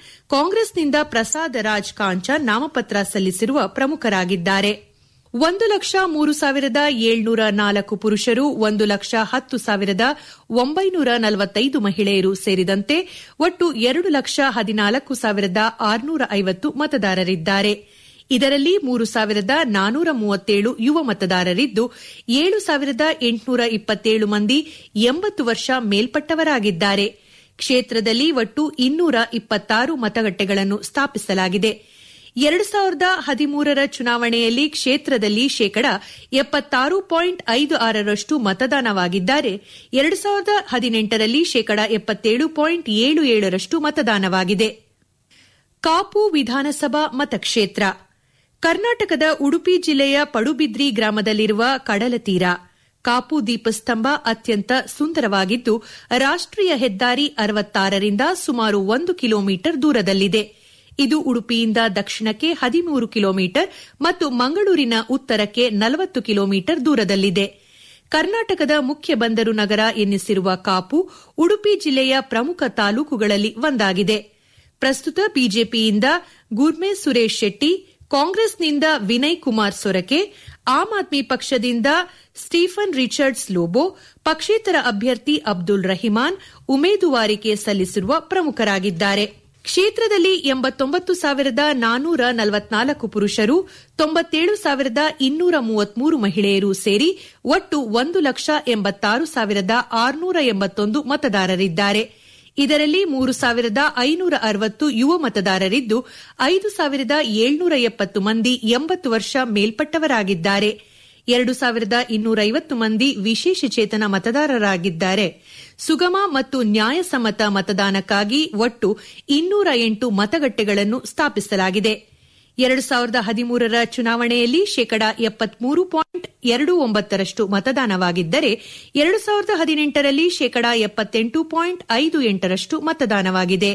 ಕಾಂಗ್ರೆಸ್ನಿಂದ ಪ್ರಸಾದ್ ರಾಜ್ ಕಾಂಚನ್ ನಾಮಪತ್ರ ಸಲ್ಲಿಸಿರುವ ಪ್ರಮುಖರಾಗಿದ್ದಾರೆ ಒಂದು ಲಕ್ಷ ಮೂರು ಸಾವಿರದ ಏಳ್ನೂರ ನಾಲ್ಕು ಪುರುಷರು ಒಂದು ಲಕ್ಷ ಹತ್ತು ಸಾವಿರದ ಒಂಬೈನೂರ ನಲವತ್ತೈದು ಮಹಿಳೆಯರು ಸೇರಿದಂತೆ ಒಟ್ಟು ಎರಡು ಲಕ್ಷ ಹದಿನಾಲ್ಕು ಸಾವಿರದ ಆರುನೂರ ಐವತ್ತು ಮತದಾರರಿದ್ದಾರೆ ಇದರಲ್ಲಿ ಮೂರು ಸಾವಿರದ ನಾನೂರ ಮೂವತ್ತೇಳು ಯುವ ಮತದಾರರಿದ್ದು ಏಳು ಸಾವಿರದ ಎಂಟುನೂರ ಇಪ್ಪತ್ತೇಳು ಮಂದಿ ಎಂಬತ್ತು ವರ್ಷ ಮೇಲ್ಪಟ್ಟವರಾಗಿದ್ದಾರೆ ಕ್ಷೇತ್ರದಲ್ಲಿ ಒಟ್ಟು ಇನ್ನೂರ ಇಪ್ಪತ್ತಾರು ಮತಗಟ್ಟೆಗಳನ್ನು ಸ್ಥಾಪಿಸಲಾಗಿದೆ ಎರಡು ಸಾವಿರದ ಹದಿಮೂರರ ಚುನಾವಣೆಯಲ್ಲಿ ಕ್ಷೇತ್ರದಲ್ಲಿ ಶೇಕಡ ಎಪ್ಪತ್ತಾರು ಪಾಯಿಂಟ್ ಐದು ಆರರಷ್ಟು ಮತದಾನವಾಗಿದ್ದರೆ ಎರಡು ಸಾವಿರದ ಹದಿನೆಂಟರಲ್ಲಿ ಶೇಕಡ ಎಪ್ಪತ್ತೇಳು ಪಾಯಿಂಟ್ ಏಳು ಏಳರಷ್ಟು ಮತದಾನವಾಗಿದೆ ಕಾಪು ವಿಧಾನಸಭಾ ಮತಕ್ಷೇತ್ರ ಕರ್ನಾಟಕದ ಉಡುಪಿ ಜಿಲ್ಲೆಯ ಪಡುಬಿದ್ರಿ ಗ್ರಾಮದಲ್ಲಿರುವ ಕಡಲತೀರ ಕಾಪು ದೀಪಸ್ತಂಭ ಅತ್ಯಂತ ಸುಂದರವಾಗಿದ್ದು ರಾಷ್ಟೀಯ ಹೆದ್ದಾರಿ ಅರವತ್ತಾರರಿಂದ ಸುಮಾರು ಒಂದು ಕಿಲೋಮೀಟರ್ ದೂರದಲ್ಲಿದೆ ಇದು ಉಡುಪಿಯಿಂದ ದಕ್ಷಿಣಕ್ಕೆ ಹದಿಮೂರು ಕಿಲೋಮೀಟರ್ ಮತ್ತು ಮಂಗಳೂರಿನ ಉತ್ತರಕ್ಕೆ ನಲವತ್ತು ಕಿಲೋಮೀಟರ್ ದೂರದಲ್ಲಿದೆ ಕರ್ನಾಟಕದ ಮುಖ್ಯ ಬಂದರು ನಗರ ಎನ್ನಿಸಿರುವ ಕಾಪು ಉಡುಪಿ ಜಿಲ್ಲೆಯ ಪ್ರಮುಖ ತಾಲೂಕುಗಳಲ್ಲಿ ಒಂದಾಗಿದೆ ಪ್ರಸ್ತುತ ಬಿಜೆಪಿಯಿಂದ ಗುರ್ಮೆ ಸುರೇಶ್ ಶೆಟ್ಟಿ ಕಾಂಗ್ರೆಸ್ನಿಂದ ವಿನಯ್ ಕುಮಾರ್ ಸೊರಕೆ ಆಮ್ ಆದ್ಮಿ ಪಕ್ಷದಿಂದ ಸ್ಟೀಫನ್ ರಿಚರ್ಡ್ಸ್ ಲೋಬೋ ಪಕ್ಷೇತರ ಅಭ್ಯರ್ಥಿ ಅಬ್ದುಲ್ ರಹಿಮಾನ್ ಉಮೇದುವಾರಿಕೆ ಸಲ್ಲಿಸಿರುವ ಪ್ರಮುಖರಾಗಿದ್ದಾರೆ ಕ್ಷೇತ್ರದಲ್ಲಿ ಎಂಬತ್ತೊಂಬತ್ತು ಸಾವಿರದ ನಾನೂರ ನಲವತ್ನಾಲ್ಕು ಪುರುಷರು ತೊಂಬತ್ತೇಳು ಸಾವಿರದ ಇನ್ನೂರ ಮೂವತ್ಮೂರು ಮಹಿಳೆಯರು ಸೇರಿ ಒಟ್ಟು ಒಂದು ಲಕ್ಷ ಎಂಬತ್ತಾರು ಸಾವಿರದ ಆರುನೂರ ಎಂಬತ್ತೊಂದು ಮತದಾರರಿದ್ದಾರೆ ಇದರಲ್ಲಿ ಮೂರು ಸಾವಿರದ ಐನೂರ ಅರವತ್ತು ಯುವ ಮತದಾರರಿದ್ದು ಐದು ಸಾವಿರದ ಏಳ್ನೂರ ಎಪ್ಪತ್ತು ಮಂದಿ ಎಂಬತ್ತು ವರ್ಷ ಮೇಲ್ಪಟ್ಟವರಾಗಿದ್ದಾರೆ ಎರಡು ಸಾವಿರದ ಇನ್ನೂರೈವತ್ತು ಮಂದಿ ವಿಶೇಷಚೇತನ ಮತದಾರರಾಗಿದ್ದಾರೆ ಸುಗಮ ಮತ್ತು ನ್ಯಾಯಸಮ್ಮತ ಮತದಾನಕ್ಕಾಗಿ ಒಟ್ಟು ಇನ್ನೂರ ಎಂಟು ಮತಗಟ್ಟೆಗಳನ್ನು ಸ್ಥಾಪಿಸಲಾಗಿದೆ ಎರಡು ಸಾವಿರದ ಹದಿಮೂರರ ಚುನಾವಣೆಯಲ್ಲಿ ಶೇಕಡಾ ಎಪ್ಪತ್ಮೂರು ಪಾಯಿಂಟ್ ಎರಡು ಒಂಬತ್ತರಷ್ಟು ಮತದಾನವಾಗಿದ್ದರೆ ಎರಡು ಸಾವಿರದ ಹದಿನೆಂಟರಲ್ಲಿ ಶೇಕಡಾ ಎಪ್ಪತ್ತೆಂಟು ಪಾಯಿಂಟ್ ಐದು ಎಂಟರಷ್ಟು ಮತದಾನವಾಗಿದೆ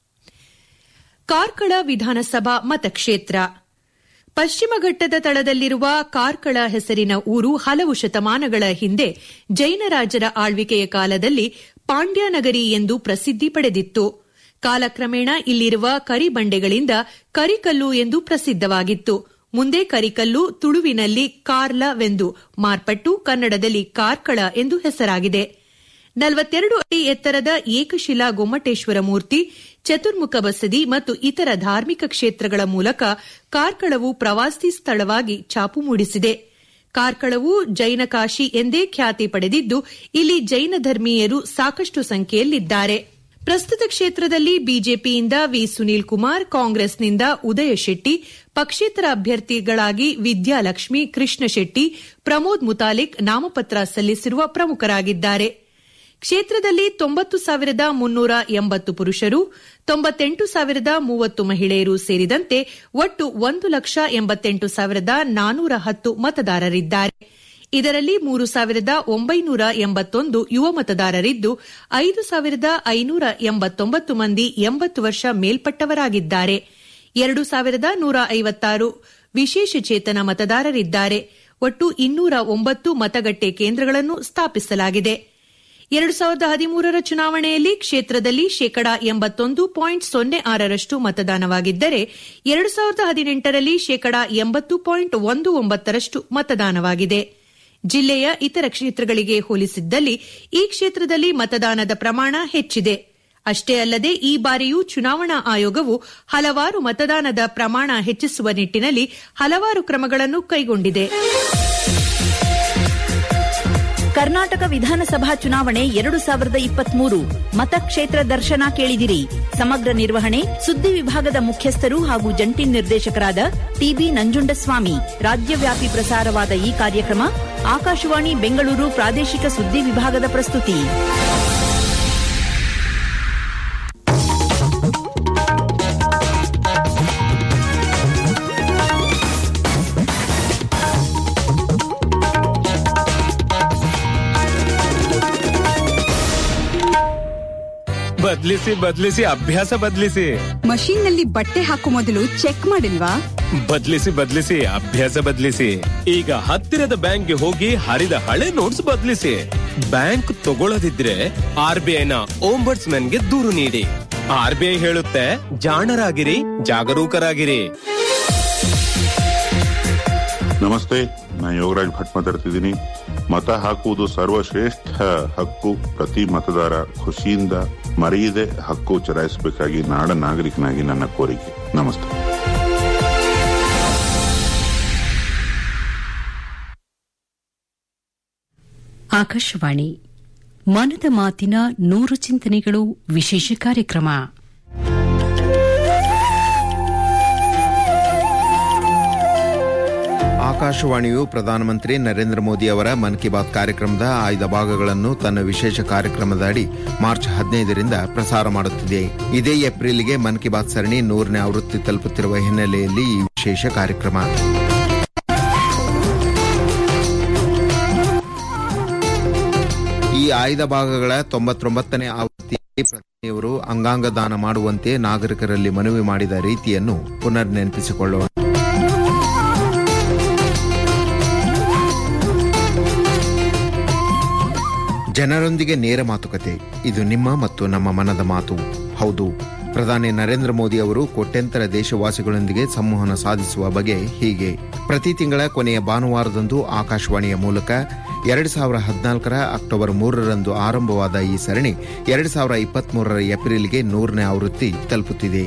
ಕಾರ್ಕಳ ವಿಧಾನಸಭಾ ಮತಕ್ಷೇತ್ರ ಪಶ್ಚಿಮ ಘಟ್ಟದ ತಳದಲ್ಲಿರುವ ಕಾರ್ಕಳ ಹೆಸರಿನ ಊರು ಹಲವು ಶತಮಾನಗಳ ಹಿಂದೆ ಜೈನರಾಜರ ಆಳ್ವಿಕೆಯ ಕಾಲದಲ್ಲಿ ಪಾಂಡ್ಯನಗರಿ ಎಂದು ಪ್ರಸಿದ್ಧಿ ಪಡೆದಿತ್ತು ಕಾಲಕ್ರಮೇಣ ಇಲ್ಲಿರುವ ಕರಿಬಂಡೆಗಳಿಂದ ಕರಿಕಲ್ಲು ಎಂದು ಪ್ರಸಿದ್ಧವಾಗಿತ್ತು ಮುಂದೆ ಕರಿಕಲ್ಲು ತುಳುವಿನಲ್ಲಿ ಕಾರ್ಲವೆಂದು ಮಾರ್ಪಟ್ಟು ಕನ್ನಡದಲ್ಲಿ ಕಾರ್ಕಳ ಎಂದು ಹೆಸರಾಗಿದೆ ನಲವತ್ತೆರಡು ಅಡಿ ಎತ್ತರದ ಏಕಶಿಲಾ ಗೊಮ್ಮಟೇಶ್ವರ ಮೂರ್ತಿ ಚತುರ್ಮುಖ ಬಸದಿ ಮತ್ತು ಇತರ ಧಾರ್ಮಿಕ ಕ್ಷೇತ್ರಗಳ ಮೂಲಕ ಕಾರ್ಕಳವು ಪ್ರವಾಸಿ ಸ್ಥಳವಾಗಿ ಛಾಪು ಮೂಡಿಸಿದೆ ಕಾರ್ಕಳವು ಜೈನ ಕಾಶಿ ಎಂದೇ ಖ್ಯಾತಿ ಪಡೆದಿದ್ದು ಇಲ್ಲಿ ಜೈನ ಧರ್ಮೀಯರು ಸಾಕಷ್ಟು ಸಂಖ್ಯೆಯಲ್ಲಿದ್ದಾರೆ ಪ್ರಸ್ತುತ ಕ್ಷೇತ್ರದಲ್ಲಿ ಬಿಜೆಪಿಯಿಂದ ವಿ ಸುನೀಲ್ ಕುಮಾರ್ ಕಾಂಗ್ರೆಸ್ನಿಂದ ಉದಯ ಶೆಟ್ಟಿ ಪಕ್ಷೇತರ ಅಭ್ಯರ್ಥಿಗಳಾಗಿ ವಿದ್ಯಾಲಕ್ಷ್ಮಿ ಕೃಷ್ಣ ಶೆಟ್ಟಿ ಪ್ರಮೋದ್ ಮುತಾಲಿಕ್ ನಾಮಪತ್ರ ಸಲ್ಲಿಸಿರುವ ಪ್ರಮುಖರಾಗಿದ್ದಾರೆ ಕ್ಷೇತ್ರದಲ್ಲಿ ತೊಂಬತ್ತು ಸಾವಿರದ ಮುನ್ನೂರ ಎಂಬತ್ತು ಪುರುಷರು ತೊಂಬತ್ತೆಂಟು ಸಾವಿರದ ಮೂವತ್ತು ಮಹಿಳೆಯರು ಸೇರಿದಂತೆ ಒಟ್ಟು ಒಂದು ಲಕ್ಷ ಎಂಬತ್ತೆಂಟು ಸಾವಿರದ ನಾನೂರ ಹತ್ತು ಮತದಾರರಿದ್ದಾರೆ ಇದರಲ್ಲಿ ಮೂರು ಸಾವಿರದ ಒಂಬೈನೂರ ಎಂಬತ್ತೊಂದು ಯುವ ಮತದಾರರಿದ್ದು ಐದು ಸಾವಿರದ ಐನೂರ ಎಂಬತ್ತೊಂಬತ್ತು ಮಂದಿ ಎಂಬತ್ತು ವರ್ಷ ಮೇಲ್ಪಟ್ಟವರಾಗಿದ್ದಾರೆ ಎರಡು ಸಾವಿರದ ನೂರ ಐವತ್ತಾರು ವಿಶೇಷಚೇತನ ಮತದಾರರಿದ್ದಾರೆ ಒಟ್ಟು ಇನ್ನೂರ ಒಂಬತ್ತು ಮತಗಟ್ಟೆ ಕೇಂದ್ರಗಳನ್ನು ಸ್ಥಾಪಿಸಲಾಗಿದೆ ಎರಡು ಸಾವಿರದ ಹದಿಮೂರರ ಚುನಾವಣೆಯಲ್ಲಿ ಕ್ಷೇತ್ರದಲ್ಲಿ ಶೇಕಡಾ ಎಂಬತ್ತೊಂದು ಪಾಯಿಂಟ್ ಸೊನ್ನೆ ಆರರಷ್ಟು ಮತದಾನವಾಗಿದ್ದರೆ ಎರಡು ಸಾವಿರದ ಹದಿನೆಂಟರಲ್ಲಿ ಶೇಕಡಾ ಎಂಬತ್ತು ಪಾಯಿಂಟ್ ಒಂದು ಒಂಬತ್ತರಷ್ಟು ಮತದಾನವಾಗಿದೆ ಜಿಲ್ಲೆಯ ಇತರ ಕ್ಷೇತ್ರಗಳಿಗೆ ಹೋಲಿಸಿದ್ದಲ್ಲಿ ಈ ಕ್ಷೇತ್ರದಲ್ಲಿ ಮತದಾನದ ಪ್ರಮಾಣ ಹೆಚ್ಚಿದೆ ಅಷ್ಟೇ ಅಲ್ಲದೆ ಈ ಬಾರಿಯೂ ಚುನಾವಣಾ ಆಯೋಗವು ಹಲವಾರು ಮತದಾನದ ಪ್ರಮಾಣ ಹೆಚ್ಚಿಸುವ ನಿಟ್ಟಿನಲ್ಲಿ ಹಲವಾರು ಕ್ರಮಗಳನ್ನು ಕೈಗೊಂಡಿದೆ ಕರ್ನಾಟಕ ವಿಧಾನಸಭಾ ಚುನಾವಣೆ ಎರಡು ಸಾವಿರದ ಇಪ್ಪತ್ಮೂರು ಮತಕ್ಷೇತ್ರ ದರ್ಶನ ಕೇಳಿದಿರಿ ಸಮಗ್ರ ನಿರ್ವಹಣೆ ಸುದ್ದಿ ವಿಭಾಗದ ಮುಖ್ಯಸ್ಥರು ಹಾಗೂ ಜಂಟಿ ನಿರ್ದೇಶಕರಾದ ಟಿಬಿ ನಂಜುಂಡಸ್ವಾಮಿ ರಾಜ್ಯವ್ಯಾಪಿ ಪ್ರಸಾರವಾದ ಈ ಕಾರ್ಯಕ್ರಮ ಆಕಾಶವಾಣಿ ಬೆಂಗಳೂರು ಪ್ರಾದೇಶಿಕ ಸುದ್ದಿ ವಿಭಾಗದ ಪ್ರಸ್ತುತಿ ಬದ್ಲಿಸಿ ಬದ್ಲಿಸಿ ಅಭ್ಯಾಸ ಬದ್ಲಿಸಿ ಮಷೀನ್ ನಲ್ಲಿ ಬಟ್ಟೆ ಹಾಕೋ ಮೊದಲು ಚೆಕ್ ಮಾಡಿಲ್ವಾ ಬದ್ಲಿಸಿ ಬದ್ಲಿಸಿ ಅಭ್ಯಾಸ ಬದ್ಲಿಸಿ ಈಗ ಹತ್ತಿರದ ಬ್ಯಾಂಕ್ಗೆ ಹೋಗಿ ಹರಿದ ಹಳೆ ನೋಟ್ಸ್ ಬದ್ಲಿಸಿ ಬ್ಯಾಂಕ್ ತಗೊಳ್ಳದಿದ್ರೆ ಆರ್ ಬಿ ಐನ ಗೆ ದೂರು ನೀಡಿ ಆರ್ ಬಿ ಐ ಹೇಳುತ್ತೆ ಜಾಣರಾಗಿರಿ ಜಾಗರೂಕರಾಗಿರಿ ನಮಸ್ತೆ ನಾನು ಯೋಗರಾಜ್ ಭಟ್ ಮಾತಾಡ್ತಿದ್ದೀನಿ ಮತ ಹಾಕುವುದು ಸರ್ವಶ್ರೇಷ್ಠ ಹಕ್ಕು ಪ್ರತಿ ಮತದಾರ ಖುಷಿಯಿಂದ ಮರೆಯದೆ ಹಕ್ಕು ಚಲಾಯಿಸಬೇಕಾಗಿ ನಾಡ ನಾಗರಿಕನಾಗಿ ನನ್ನ ಕೋರಿಕೆ ನಮಸ್ತೆ ಆಕಾಶವಾಣಿ ಮನದ ಮಾತಿನ ನೂರು ಚಿಂತನೆಗಳು ವಿಶೇಷ ಕಾರ್ಯಕ್ರಮ ಆಕಾಶವಾಣಿಯು ಪ್ರಧಾನಮಂತ್ರಿ ನರೇಂದ್ರ ಮೋದಿ ಅವರ ಮನ್ ಕಿ ಬಾತ್ ಕಾರ್ಯಕ್ರಮದ ಆಯ್ದ ಭಾಗಗಳನ್ನು ತನ್ನ ವಿಶೇಷ ಕಾರ್ಯಕ್ರಮದ ಅಡಿ ಮಾರ್ಚ್ ಹದಿನೈದರಿಂದ ಪ್ರಸಾರ ಮಾಡುತ್ತಿದೆ ಇದೇ ಏಪ್ರಿಲ್ಗೆ ಮನ್ ಕಿ ಬಾತ್ ಸರಣಿ ನೂರನೇ ಆವೃತ್ತಿ ತಲುಪುತ್ತಿರುವ ಹಿನ್ನೆಲೆಯಲ್ಲಿ ಈ ವಿಶೇಷ ಕಾರ್ಯಕ್ರಮ ಈ ಆಯ್ದ ಭಾಗಗಳ ತೊಂಬತ್ತೊಂಬತ್ತನೇ ಆವೃತ್ತಿಯಲ್ಲಿ ಪ್ರಧಾನಿಯವರು ಅಂಗಾಂಗ ದಾನ ಮಾಡುವಂತೆ ನಾಗರಿಕರಲ್ಲಿ ಮನವಿ ಮಾಡಿದ ರೀತಿಯನ್ನು ಪುನರ್ ನೆನಪಿಸಿಕೊಳ್ಳೋಣ ಜನರೊಂದಿಗೆ ನೇರ ಮಾತುಕತೆ ಇದು ನಿಮ್ಮ ಮತ್ತು ನಮ್ಮ ಮನದ ಮಾತು ಹೌದು ಪ್ರಧಾನಿ ನರೇಂದ್ರ ಮೋದಿ ಅವರು ಕೋಟ್ಯಂತರ ದೇಶವಾಸಿಗಳೊಂದಿಗೆ ಸಂವಹನ ಸಾಧಿಸುವ ಬಗೆ ಹೀಗೆ ಪ್ರತಿ ತಿಂಗಳ ಕೊನೆಯ ಭಾನುವಾರದಂದು ಆಕಾಶವಾಣಿಯ ಮೂಲಕ ಎರಡು ಸಾವಿರ ಹದಿನಾಲ್ಕರ ಅಕ್ಟೋಬರ್ ಮೂರರಂದು ಆರಂಭವಾದ ಈ ಸರಣಿ ಎರಡು ಸಾವಿರ ಇಪ್ಪತ್ಮೂರರ ಏಪ್ರಿಲ್ಗೆ ನೂರನೇ ಆವೃತ್ತಿ ತಲುಪುತ್ತಿದೆ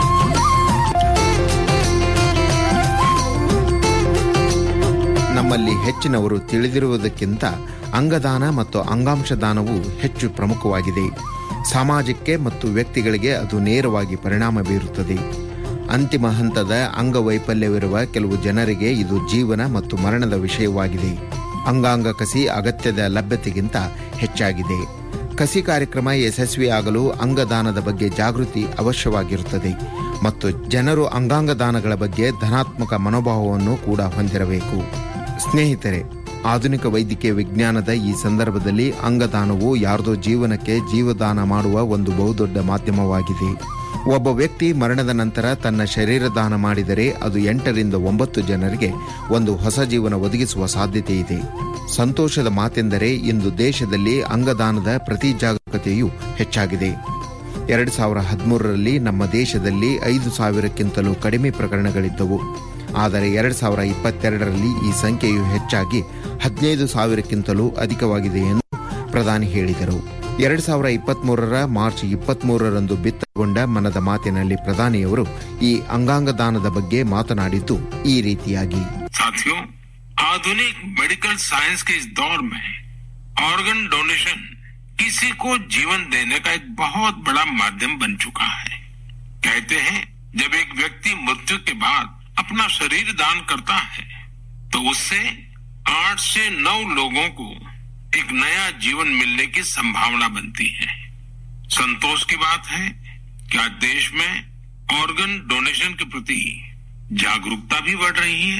ನಮ್ಮಲ್ಲಿ ಹೆಚ್ಚಿನವರು ತಿಳಿದಿರುವುದಕ್ಕಿಂತ ಅಂಗದಾನ ಮತ್ತು ಅಂಗಾಂಶ ದಾನವು ಹೆಚ್ಚು ಪ್ರಮುಖವಾಗಿದೆ ಸಮಾಜಕ್ಕೆ ಮತ್ತು ವ್ಯಕ್ತಿಗಳಿಗೆ ಅದು ನೇರವಾಗಿ ಪರಿಣಾಮ ಬೀರುತ್ತದೆ ಅಂತಿಮ ಹಂತದ ಅಂಗವೈಫಲ್ಯವಿರುವ ಕೆಲವು ಜನರಿಗೆ ಇದು ಜೀವನ ಮತ್ತು ಮರಣದ ವಿಷಯವಾಗಿದೆ ಅಂಗಾಂಗ ಕಸಿ ಅಗತ್ಯದ ಲಭ್ಯತೆಗಿಂತ ಹೆಚ್ಚಾಗಿದೆ ಕಸಿ ಕಾರ್ಯಕ್ರಮ ಯಶಸ್ವಿಯಾಗಲು ಅಂಗದಾನದ ಬಗ್ಗೆ ಜಾಗೃತಿ ಅವಶ್ಯವಾಗಿರುತ್ತದೆ ಮತ್ತು ಜನರು ಅಂಗಾಂಗ ದಾನಗಳ ಬಗ್ಗೆ ಧನಾತ್ಮಕ ಮನೋಭಾವವನ್ನು ಕೂಡ ಹೊಂದಿರಬೇಕು ಸ್ನೇಹಿತರೆ ಆಧುನಿಕ ವೈದ್ಯಕೀಯ ವಿಜ್ಞಾನದ ಈ ಸಂದರ್ಭದಲ್ಲಿ ಅಂಗದಾನವು ಯಾರದೋ ಜೀವನಕ್ಕೆ ಜೀವದಾನ ಮಾಡುವ ಒಂದು ಬಹುದೊಡ್ಡ ಮಾಧ್ಯಮವಾಗಿದೆ ಒಬ್ಬ ವ್ಯಕ್ತಿ ಮರಣದ ನಂತರ ತನ್ನ ಶರೀರ ದಾನ ಮಾಡಿದರೆ ಅದು ಎಂಟರಿಂದ ಒಂಬತ್ತು ಜನರಿಗೆ ಒಂದು ಹೊಸ ಜೀವನ ಒದಗಿಸುವ ಸಾಧ್ಯತೆ ಇದೆ ಸಂತೋಷದ ಮಾತೆಂದರೆ ಇಂದು ದೇಶದಲ್ಲಿ ಅಂಗದಾನದ ಪ್ರತಿ ಜಾಗರೂಕತೆಯೂ ಹೆಚ್ಚಾಗಿದೆ ಎರಡು ಸಾವಿರ ಹದಿಮೂರರಲ್ಲಿ ನಮ್ಮ ದೇಶದಲ್ಲಿ ಐದು ಸಾವಿರಕ್ಕಿಂತಲೂ ಕಡಿಮೆ ಪ್ರಕರಣಗಳಿದ್ದವು ಆದರೆ ಎರಡು ಸಾವಿರ ಇಪ್ಪತ್ತೆರಡರಲ್ಲಿ ಈ ಸಂಖ್ಯೆಯು ಹೆಚ್ಚಾಗಿ ಹದಿನೈದು ಸಾವಿರಕ್ಕಿಂತಲೂ ಅಧಿಕವಾಗಿದೆ ಎಂದು ಪ್ರಧಾನಿ ಹೇಳಿದರು ಎರಡು ಸಾವಿರ ಇಪ್ಪತ್ಮೂರರ ಮಾರ್ಚ್ ಇಪ್ಪತ್ಮೂರರಂದು ಬಿತ್ತಗೊಂಡ ಮನದ ಮಾತಿನಲ್ಲಿ ಪ್ರಧಾನಿಯವರು ಈ ಅಂಗಾಂಗ ದಾನದ ಬಗ್ಗೆ ಮಾತನಾಡಿದ್ದು ಈ ರೀತಿಯಾಗಿ साथियों आधुनिक मेडिकल साइंस के इस दौर में ऑर्गन डोनेशन किसी को जीवन देने का एक बहुत बड़ा माध्यम बन चुका है कहते हैं जब एक व्यक्ति मृत्यु के बाद अपना शरीर दान करता है तो उससे आठ से नौ लोगों को एक नया जीवन मिलने की संभावना बनती है संतोष की बात है कि आज देश में ऑर्गन डोनेशन के प्रति जागरूकता भी बढ़ रही है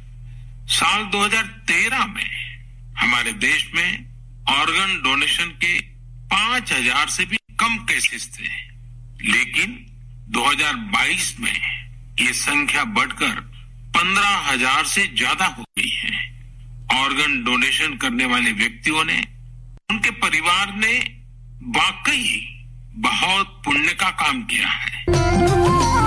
साल 2013 में हमारे देश में ऑर्गन डोनेशन के 5000 से भी कम केसेस थे लेकिन 2022 में ये संख्या बढ़कर 15000 से ज्यादा हो गई है ऑर्गन डोनेशन करने वाले व्यक्तियों ने उनके परिवार ने वाकई बहुत पुण्य का काम किया है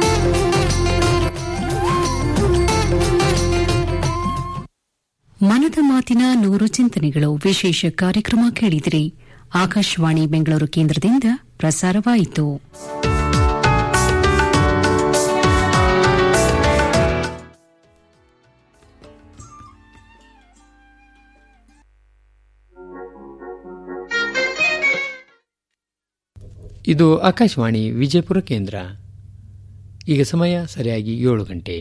ಮನದ ಮಾತಿನ ನೂರು ಚಿಂತನೆಗಳು ವಿಶೇಷ ಕಾರ್ಯಕ್ರಮ ಕೇಳಿದಿರಿ ಆಕಾಶವಾಣಿ ಬೆಂಗಳೂರು ಕೇಂದ್ರದಿಂದ ಪ್ರಸಾರವಾಯಿತು ಇದು ಆಕಾಶವಾಣಿ ವಿಜಯಪುರ ಕೇಂದ್ರ ಈಗ ಸಮಯ ಸರಿಯಾಗಿ ಏಳು ಗಂಟೆ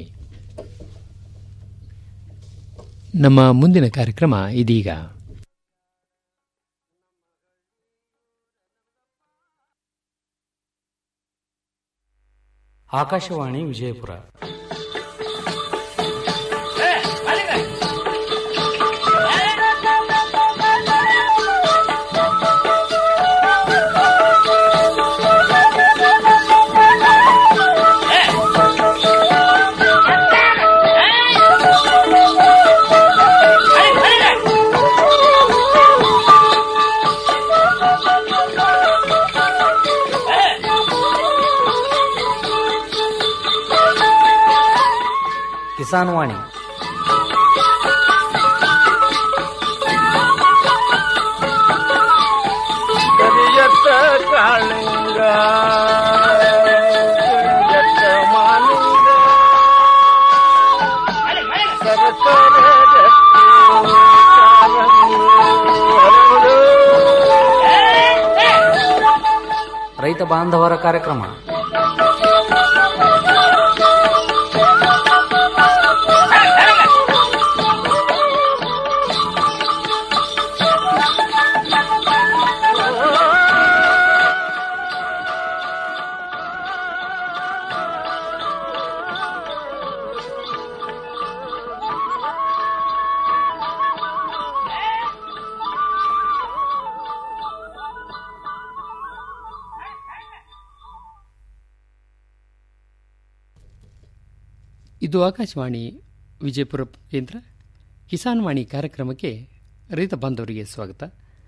ನಮ್ಮ ಮುಂದಿನ ಕಾರ್ಯಕ್ರಮ ಇದೀಗ ಆಕಾಶವಾಣಿ ವಿಜಯಪುರ ಕಿಸಾನ್ ವಾಣಿ ಕರಿಯತ್ತ ಕಾಳಿಂಗ ಕರಿಯತ್ತ ಮಾಲಿಂಗ ಸರಸರ ಗಟ್ಟಿ ಕಾಲಂಗಿ ಹರಡು. ರೈತ ಬಾಂಧವರ ಕಾರ್ಯಕ್ರಮ ಇದು ಆಕಾಶವಾಣಿ ವಿಜಯಪುರ ಕೇಂದ್ರ ಕಿಸಾನ್ ವಾಣಿ ಕಾರ್ಯಕ್ರಮಕ್ಕೆ ರೈತ ಬಾಂಧವರಿಗೆ ಸ್ವಾಗತ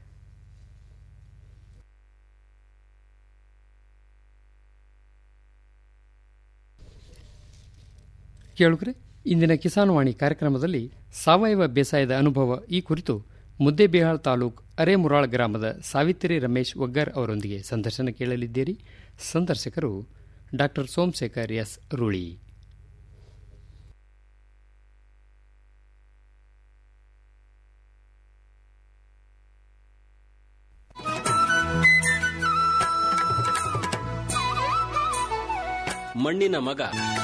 ಕೇಳುಗರೆ ಇಂದಿನ ಕಿಸಾನ್ ವಾಣಿ ಕಾರ್ಯಕ್ರಮದಲ್ಲಿ ಸಾವಯವ ಬೇಸಾಯದ ಅನುಭವ ಈ ಕುರಿತು ಮುದ್ದೇಬಿಹಾಳ್ ತಾಲೂಕ್ ಅರೇಮುರಾಳ್ ಗ್ರಾಮದ ಸಾವಿತ್ರಿ ರಮೇಶ್ ಒಗ್ಗರ್ ಅವರೊಂದಿಗೆ ಸಂದರ್ಶನ ಕೇಳಲಿದ್ದೀರಿ ಸಂದರ್ಶಕರು ಡಾಕ್ಟರ್ ಸೋಮಶೇಖರ್ ಎಸ್ ರೂಳಿ ಮಣ್ಣಿನ ಮಗ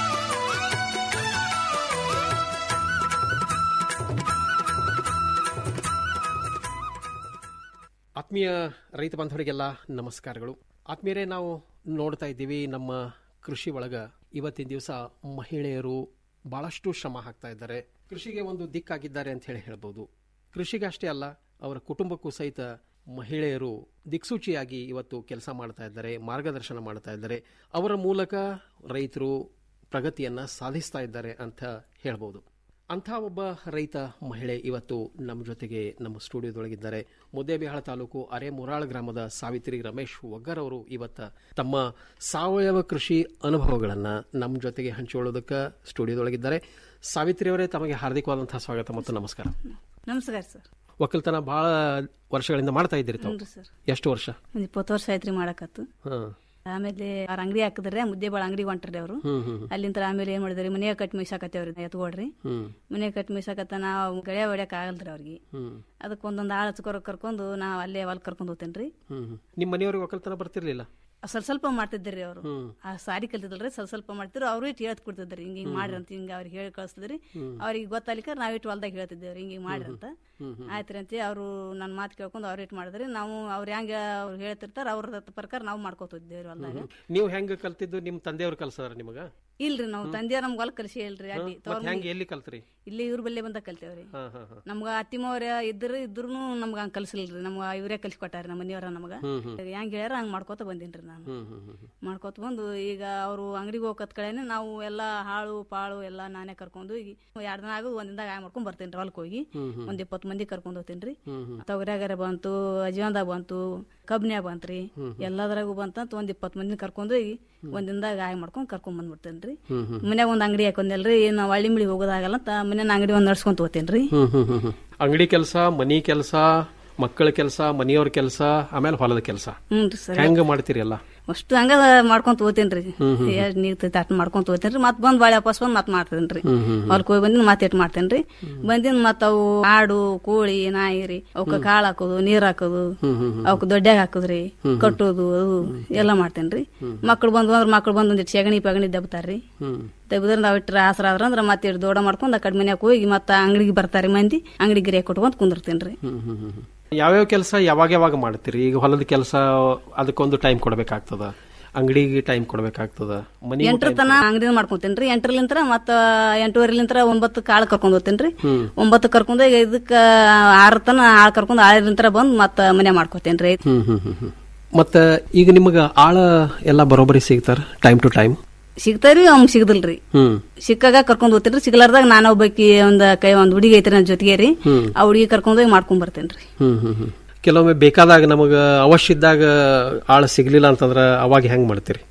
ಆತ್ಮೀಯ ರೈತ ಬಾಂಧವರಿಗೆಲ್ಲ ನಮಸ್ಕಾರಗಳು ಆತ್ಮೀಯರೇ ನಾವು ನೋಡ್ತಾ ಇದ್ದೀವಿ ನಮ್ಮ ಕೃಷಿ ಒಳಗ ಇವತ್ತಿನ ದಿವಸ ಮಹಿಳೆಯರು ಬಹಳಷ್ಟು ಶ್ರಮ ಹಾಕ್ತಾ ಇದ್ದಾರೆ ಕೃಷಿಗೆ ಒಂದು ದಿಕ್ಕಾಗಿದ್ದಾರೆ ಅಂತ ಹೇಳಿ ಹೇಳ್ಬೋದು ಕೃಷಿಗೆ ಅಷ್ಟೇ ಅಲ್ಲ ಅವರ ಕುಟುಂಬಕ್ಕೂ ಸಹಿತ ಮಹಿಳೆಯರು ದಿಕ್ಸೂಚಿಯಾಗಿ ಇವತ್ತು ಕೆಲಸ ಮಾಡ್ತಾ ಇದ್ದಾರೆ ಮಾರ್ಗದರ್ಶನ ಮಾಡ್ತಾ ಇದ್ದಾರೆ ಅವರ ಮೂಲಕ ರೈತರು ಪ್ರಗತಿಯನ್ನ ಸಾಧಿಸ್ತಾ ಇದ್ದಾರೆ ಅಂತ ಹೇಳ್ಬೋದು ಅಂಥ ಒಬ್ಬ ರೈತ ಮಹಿಳೆ ಇವತ್ತು ನಮ್ಮ ಜೊತೆಗೆ ನಮ್ಮ ಸ್ಟುಡಿಯೋದೊಳಗಿದ್ದಾರೆ ಮುದ್ದೇಬಿಹಾಳ ತಾಲೂಕು ಅರೆ ಮುರಾಳ್ ಗ್ರಾಮದ ಸಾವಿತ್ರಿ ರಮೇಶ್ ಒಗ್ಗರ್ ಅವರು ಇವತ್ತ ತಮ್ಮ ಸಾವಯವ ಕೃಷಿ ಅನುಭವಗಳನ್ನು ನಮ್ಮ ಜೊತೆಗೆ ಹಂಚಿಕೊಳ್ಳೋದಕ್ಕೆ ಸ್ಟುಡಿಯೋದೊಳಗಿದ್ದಾರೆ ಸಾವಿತ್ರಿ ಅವರೇ ತಮಗೆ ಹಾರ್ದಿಕವಾದಂತಹ ಸ್ವಾಗತ ಮತ್ತು ನಮಸ್ಕಾರ ನಮಸ್ಕಾರ ಸರ್ ಒಕ್ಕಲ್ತನ ಬಹಳ ವರ್ಷಗಳಿಂದ ಮಾಡ್ತಾ ಇದ್ದೀರಿ ತಾವು ಹ್ಞೂ ಸರ್ ಎಷ್ಟು ವರ್ಷ ಒಂದು ಇಪ್ಪತ್ತು ವರ್ಷ ಆಯ್ತ್ರಿ ಮಾಡಕತ್ತು ಹಾಂ ಆಮೇಲೆ ಅವ್ರ ಅಂಗಡಿ ಹಾಕಿದ್ರೆ ಮುದ್ದೆ ಬಾಳ ಅಂಗಡಿ ಹೊಂಟ್ರಿ ಅವರು ಹ್ಮ್, ಹ್ಮ್, ಹ್ಮ್. ಅಲ್ಲಿಂದ ಆಮೇಲೆ ಏನ್ ಮಾಡಿದ್ರಿ ಮನೆಯ ಕಟ್ ಮೀಸಾಕತ್ತೇವ್ರಿ ಎತ್ಕೊಡ್ರಿ ಹ್ಮ್. ಮನೆ ಕಟ್ ಮೀಸಾಕತ್ತ ನಾವು ಗಳೆ ಹೊಡ್ಯಾಕ ಆಗಲ್ರಿ ಅವ್ರಿಗೆ ಹ್ಮ್. ಅದಕ್ಕೆ ಒಂದೊಂದು ಆಳು ಹಚ್ಕೊರ ಕರ್ಕೊಂಡು ನಾವು ಅಲ್ಲೇ ಹೊಲ್ ಕರ್ಕೊಂಡು ಹೋಗ್ತೇನ್ರಿ ಹ್ಮ್ ಹ್ಮ್. ನಿಮ್ಮ ಮನೆಯವ್ರಿಗೆ ಒಕ್ಕಲ್ತನ ಬರ್ತಿರ್ಲಿಲ್ಲ ಸ್ವಲ್ಪ ಸ್ವಲ್ಪ ಮಾಡ್ತಿದ್ರಿ ಅವರು ಹ್ಮ್. ಆ ಸಾರಿ ಕಲ್ತಿದ್ರಿ ಸ್ವಲ್ಪ ಸ್ವಲ್ಪ ಮಾಡ್ತಿದ್ರು ಅವ್ರು ಇಟ್ಟು ಹೇಳ್ತ ಕೊಡ್ತಿದ್ರಿ ಹಿಂಗ ಹಿಂಗ್ ಮಾಡ್ರಿ ಅಂತ ಹಿಂಗ ಅವ್ರಿಗೆ ಹೇಳಿ ಕಳಿಸ್ತಿದ್ರಿ ಹ್ಮ್. ಅವ್ರಿಗೆ ಗೊತ್ತಾಲಿಕ್ಕ ನಾವ್ ಇಟ್ಟು ಹೊಲ್ದಾಗ ಹೇಳ್ತಿದ್ದೇವ್ರಿ ಹಿಂಗ ಹಿಂಗ್ ಮಾಡ್ರಿ ಅಂತ ಹ್ಮ್, ಹ್ಮ್. ಆಯ್ತ್ರಿ ಅಂತ ಅವರು ನನ್ನ ಮಾತು ಕೇಳ್ಕೊಂಡು ಅವ್ರು ಇಟ್ಟು ಮಾಡಿದ್ರಿ ನಾವು ಅವ್ರು ಹೆಂಗ ಅವ್ರು ಹೇಳ್ತಿರ್ತಾರ ಅವ್ರ ಪ್ರಕಾರ ನಾವು ಮಾಡ್ಕೋತಿದ್ದೇವ್ರಿ ಹೊಲ್ದಾಗ ನೀವು ಹೆಂಗ ಕಲ್ತಿದ್ದು ನಿಮ್ಮ ತಂದೆಯವ್ರು ಕಲ್ಸದಾರ ನಿಮಗ ಇಲ್ರಿ ನಾವು ತಂದೆ ನಮ್ಗೆ ಹೊಲ ಕಲಿಸಿ ಹೇಳ್ರಿ ಅಲ್ಲಿ ಮತ್ ತವ್ರ ಹೆಂಗ್ ಮನೆ- ಎಲ್ಲಿ ಕಲ್ತ್ರಿ ಇಲ್ಲಿ ಇವ್ರ ಬಲ್ಲೆ ಬಂದ ಕಲ್ತೇವ್ರಿ ಹಾ ಹಾ ಹಾ ನಮ್ಗ ಅತ್ತಿಮವ್ರ ಇದ್ರ ಇದ್ರು ನಮ್ಗ ಹಂಗ ಕಲ್ಸಿಲ್ರಿ ನಮ್ಗ ಇವರೇ ಕಲ್ಸಿ ಕೊಟ್ಟಾರ ನಮ್ಮ ಮನೆಯವ್ರ ನಮಗ ಹ್ಮ್, ಹ್ಮ್. ಹೆಂಗ್ ಹೇಳ್ಯಾರ ಹಂಗ್ ಮಾಡ್ಕೋತ ಬಂದೇನ್ರಿ ನಾನು ಹ್ಮ್ ಹ್ಮ್ ಹ್ಮ್ ಹ್ಮ್. ಮಾಡ್ಕೋತ ಬಂದು ಈಗ ಅವರು ಅಂಗಡಿಗೆ ಹೋಗತ್ ಕಡೆನೆ ನಾವು ಎಲ್ಲಾ ಹಾಳು ಪಾಳು ಎಲ್ಲಾ ನಾನೇ ಕರ್ಕೊಂಡು ಈಗ ಎರಡ್ ದಿನ ಆಗೋದು ಒಂದಿಂದಾಗ ಆಯ್ ಮಾಡ್ಕೊಂಡ್ ಬರ್ತೇನ್ರಿ ಹೊಲಕ್ ಹೋಗಿ ಹ್ಮ್, ಹ್ಮ್. ಒಂದ್ ಇಪ್ಪತ್ ಮಂದಿ ಕರ್ಕೊಂಡ್ ಹೋಗ್ತೇನ್ರಿ ಹ್ಮ್, ಹ್ಮ್. ತೊಗರ್ಯಾಗಾರ ಬಂತು ಅಜೀವನ್ದಾಗ ಬಂತು ಕಬ್ನ್ಯಾಗ ಬಂತ್ರಿ ಹ್ಮ್, ಹ್ಮ್. ಎಲ್ಲದ್ರಾಗೂ ಬಂತಂತ ಒಂದ್ ಇಪ್ಪತ್ ಮಂದಿ ಕರ್ಕೊಂಡು ಹೋಗಿ ಒಂದಿಂದಾಗ ಆಯ್ ಮಾಡ್ಕೊಂಡ್ ಕರ್ಕೊಂಡ್ ಬಂದ್ಬಿಡ್ತೇನ್ರಿ ಹ್ಮ್, ಹ್ಮ್. ಮನ್ಯಾಗ ಒಂದ್ ಅಂಗಡಿ ಹಾಕೊಂದಲ್ರಿ ಏನ್ ಒಳ್ಳಿ ಮಿಳಿ ಹೋಗೋದಾಗಲ್ಲ ಅಂತ ಮನ್ಯಾನ ಅಂಗಡಿ ಒಂದ್ ನಡ್ಸ್ಕೊಂತ ಹೋಗ್ತೇನ್ರಿ ಹ್ಮ್ ಹ್ಮ್ ಹ್ಮ್ ಹ್ಮ್. ಅಂಗಡಿ ಕೆಲಸ ಮನಿ ಕೆಲಸ ಮಕ್ಕಳ ಕೆಲಸ ಮನೆಯವ್ರ ಕೆಲಸ ಆಮೇಲೆ ಹೊಲದ ಕೆಲಸ ಹ್ಞೂನ್ರಿ ಸರ್ ಹೆಂಗ ಮಾಡ್ತೀರಿ ಎಲ್ಲ ಅಷ್ಟು ಹಂಗ ಮಾಡ್ಕೊಂತ ಹೋಗ್ತೇನ್ರಿ ಹ್ಮ್, ಹ್ಮ್. ಎಷ್ಟ್ ನೀರ್ ತೈತಿ ಅಟ್ ಮಾಡ್ಕೊಂತ ಹೋಗ್ತೇನ್ರಿ ಮತ್ ಬಂದ್ ಬಾಳೆ ವಾಪಸ್ ಬಂದ್ ಮತ್ ಮಾಡ್ತೇನ್ರಿ ಹ್ಮ್, ಹ್ಮ್, ಹ್ಮ್. ಹೊಲಕ್ ಹೋಗಿ ಬಂದಿನ ಮತ್ ಎಟ್ ಮಾಡ್ತೇನ್ರಿ ಬಂದಿನ ಮತ್ ಅವು ಆಡು ಕೋಳಿ ನಾಯಿ ರೀ ಅವಕ್ಕ ಕಾಳು ಹಾಕೋದು ನೀರ್ ಹಾಕೋದು ಹ್ಮ್, ಹ್ಮ್, ಹ್ಮ್. ಅವಕ್ ದೊಡ್ಡಾಗ ಹಾಕೋದ್ರಿ ಹ್ಮ್, ಹ್ಮ್. ಕಟ್ಟೋದು ಅದು ಎಲ್ಲಾ ಮಾಡ್ತೇನ್ರಿ ಮಕ್ಳು ಬಂದು ಅಂದ್ರ ಮಕ್ಳು ಬಂದ್ ಒಂದಿಟ್ಟು ಸೆಗಣಿ ಪಗಣಿ ದಬ್ತಾರ್ರಿ ಹ್ಮ್ ತೆಗ್ದ್ರ ನಾವ್ ಇಟ್ರ ಆಸರ ಆದ್ರ ಅಂದ್ರ ಮತ್ತೆ ಇಟ್ಟು ದೊಡ್ಡ ಮಾಡ್ಕೊಂಡ್ ಆ ಕಡೆ ಮನ್ಯಾಗ ಹೋಗಿ ಮತ್ತ ಅಂಗಡಿಗೆ ಬರ್ತಾರಿ ಮಂದಿ ಅಂಗಡಿ ಗಿರಿಯ ಕೊಟ್ಕೊಂಡ್ ಕುಂದಿರ್ತೇನ್ರಿ ಹ್ಮ್ ಹ್ಮ್ ಹ್ಮ್ ಹ್ಮ್. ಯಾವ್ಯಾವ ಕೆಲಸ ಯಾವಾಗ ಯಾವಾಗ ಮಾಡ್ತೀರಿ ಈಗ ಹೊಲದ ಕೆಲಸ ಅದಕ್ಕೊಂದು ಟೈಮ್ ಕೊಡ್ಬೇಕಾಗ್ತದ ಅಂಗಡಿಗೆ ಟೈಮ್ ಕೊಡ್ಬೇಕಾಗ್ತದ ಮನಿ ಎಂಟ್ರ ತನ ಅಂಗಡಿ ಮಾಡ್ಕೊಂತೇನ್ರಿ ಎಂಟ್ರಲಿಂತ್ರ ಮತ್ತ ಎಂಟೂವರೆಲಿಂತ್ರ ಒಂಬತ್ತು ಕಾಳು ಕರ್ಕೊಂಡ್ ಹೋಗ್ತೇನ್ರಿ ಹ್ಮ್. ಒಂಬತ್ತು ಕರ್ಕೊಂಡ್ ಹೋಗಿ ಇದಕ್ಕ ಆರ ತನ ಆಳ್ ಕರ್ಕೊಂಡ್ ಆಳಲಿಂತ್ರ ಬಂದ್ ಮತ್ತ ಮನೆ ಮಾಡ್ಕೋತೇನ್ರಿ ಹ್ಮ್ ಹ್ಮ್ ಹ್ಮ್ ಹ್ಮ್. ಮತ್ತ ಈಗ ನಿಮಗ ಆಳ ಎಲ್ಲ ಬರೋಬ್ಬರಿ ಸಿಗ್ತಾರ ಟೈಮ್ ಟು ಟೈಮ್ ಸಿಗ್ತಾರಿ ಅವ್ನ್ ಸಿಗದಿಲ್ರಿ ಹ್ಮ್ ಸಿಕ್ಕಾಗ ಕರ್ಕೊಂಡ್ ಹೋಗ್ತೇನ್ರಿ ಸಿಗ್ಲಾರ್ದಾಗ ನಾನು ಒಬ್ಬಾಕಿ ಒಂದ್ ಕೈ ಒಂದ್ ಹುಡುಗಿ ಐತ್ರಿ ನನ್ನ ಜೊತೆಗೆ ರೀ ಹ್ಮ್. ಆ ಹುಡುಗಿ ಕರ್ಕೊಂಡ್ ಹೋಗಿ ಮಾಡ್ಕೊಂಡ್ ಬರ್ತೇನ್ರಿ ಹ್ಮ್ ಹ್ಮ್ ಹ್ಮ್ ಕೆಲವೊಮ್ಮೆ ಬೇಕಾದಾಗ ನಮಗ ಅವಶ್ಯ ಇದ್ದಾಗ ಆಳ ಸಿಗ್ಲಿಲ್ಲ ಅಂತಂದ್ರ ಅವಾಗ ಹೆಂಗ್ ಮಾಡ್ತೀರಿ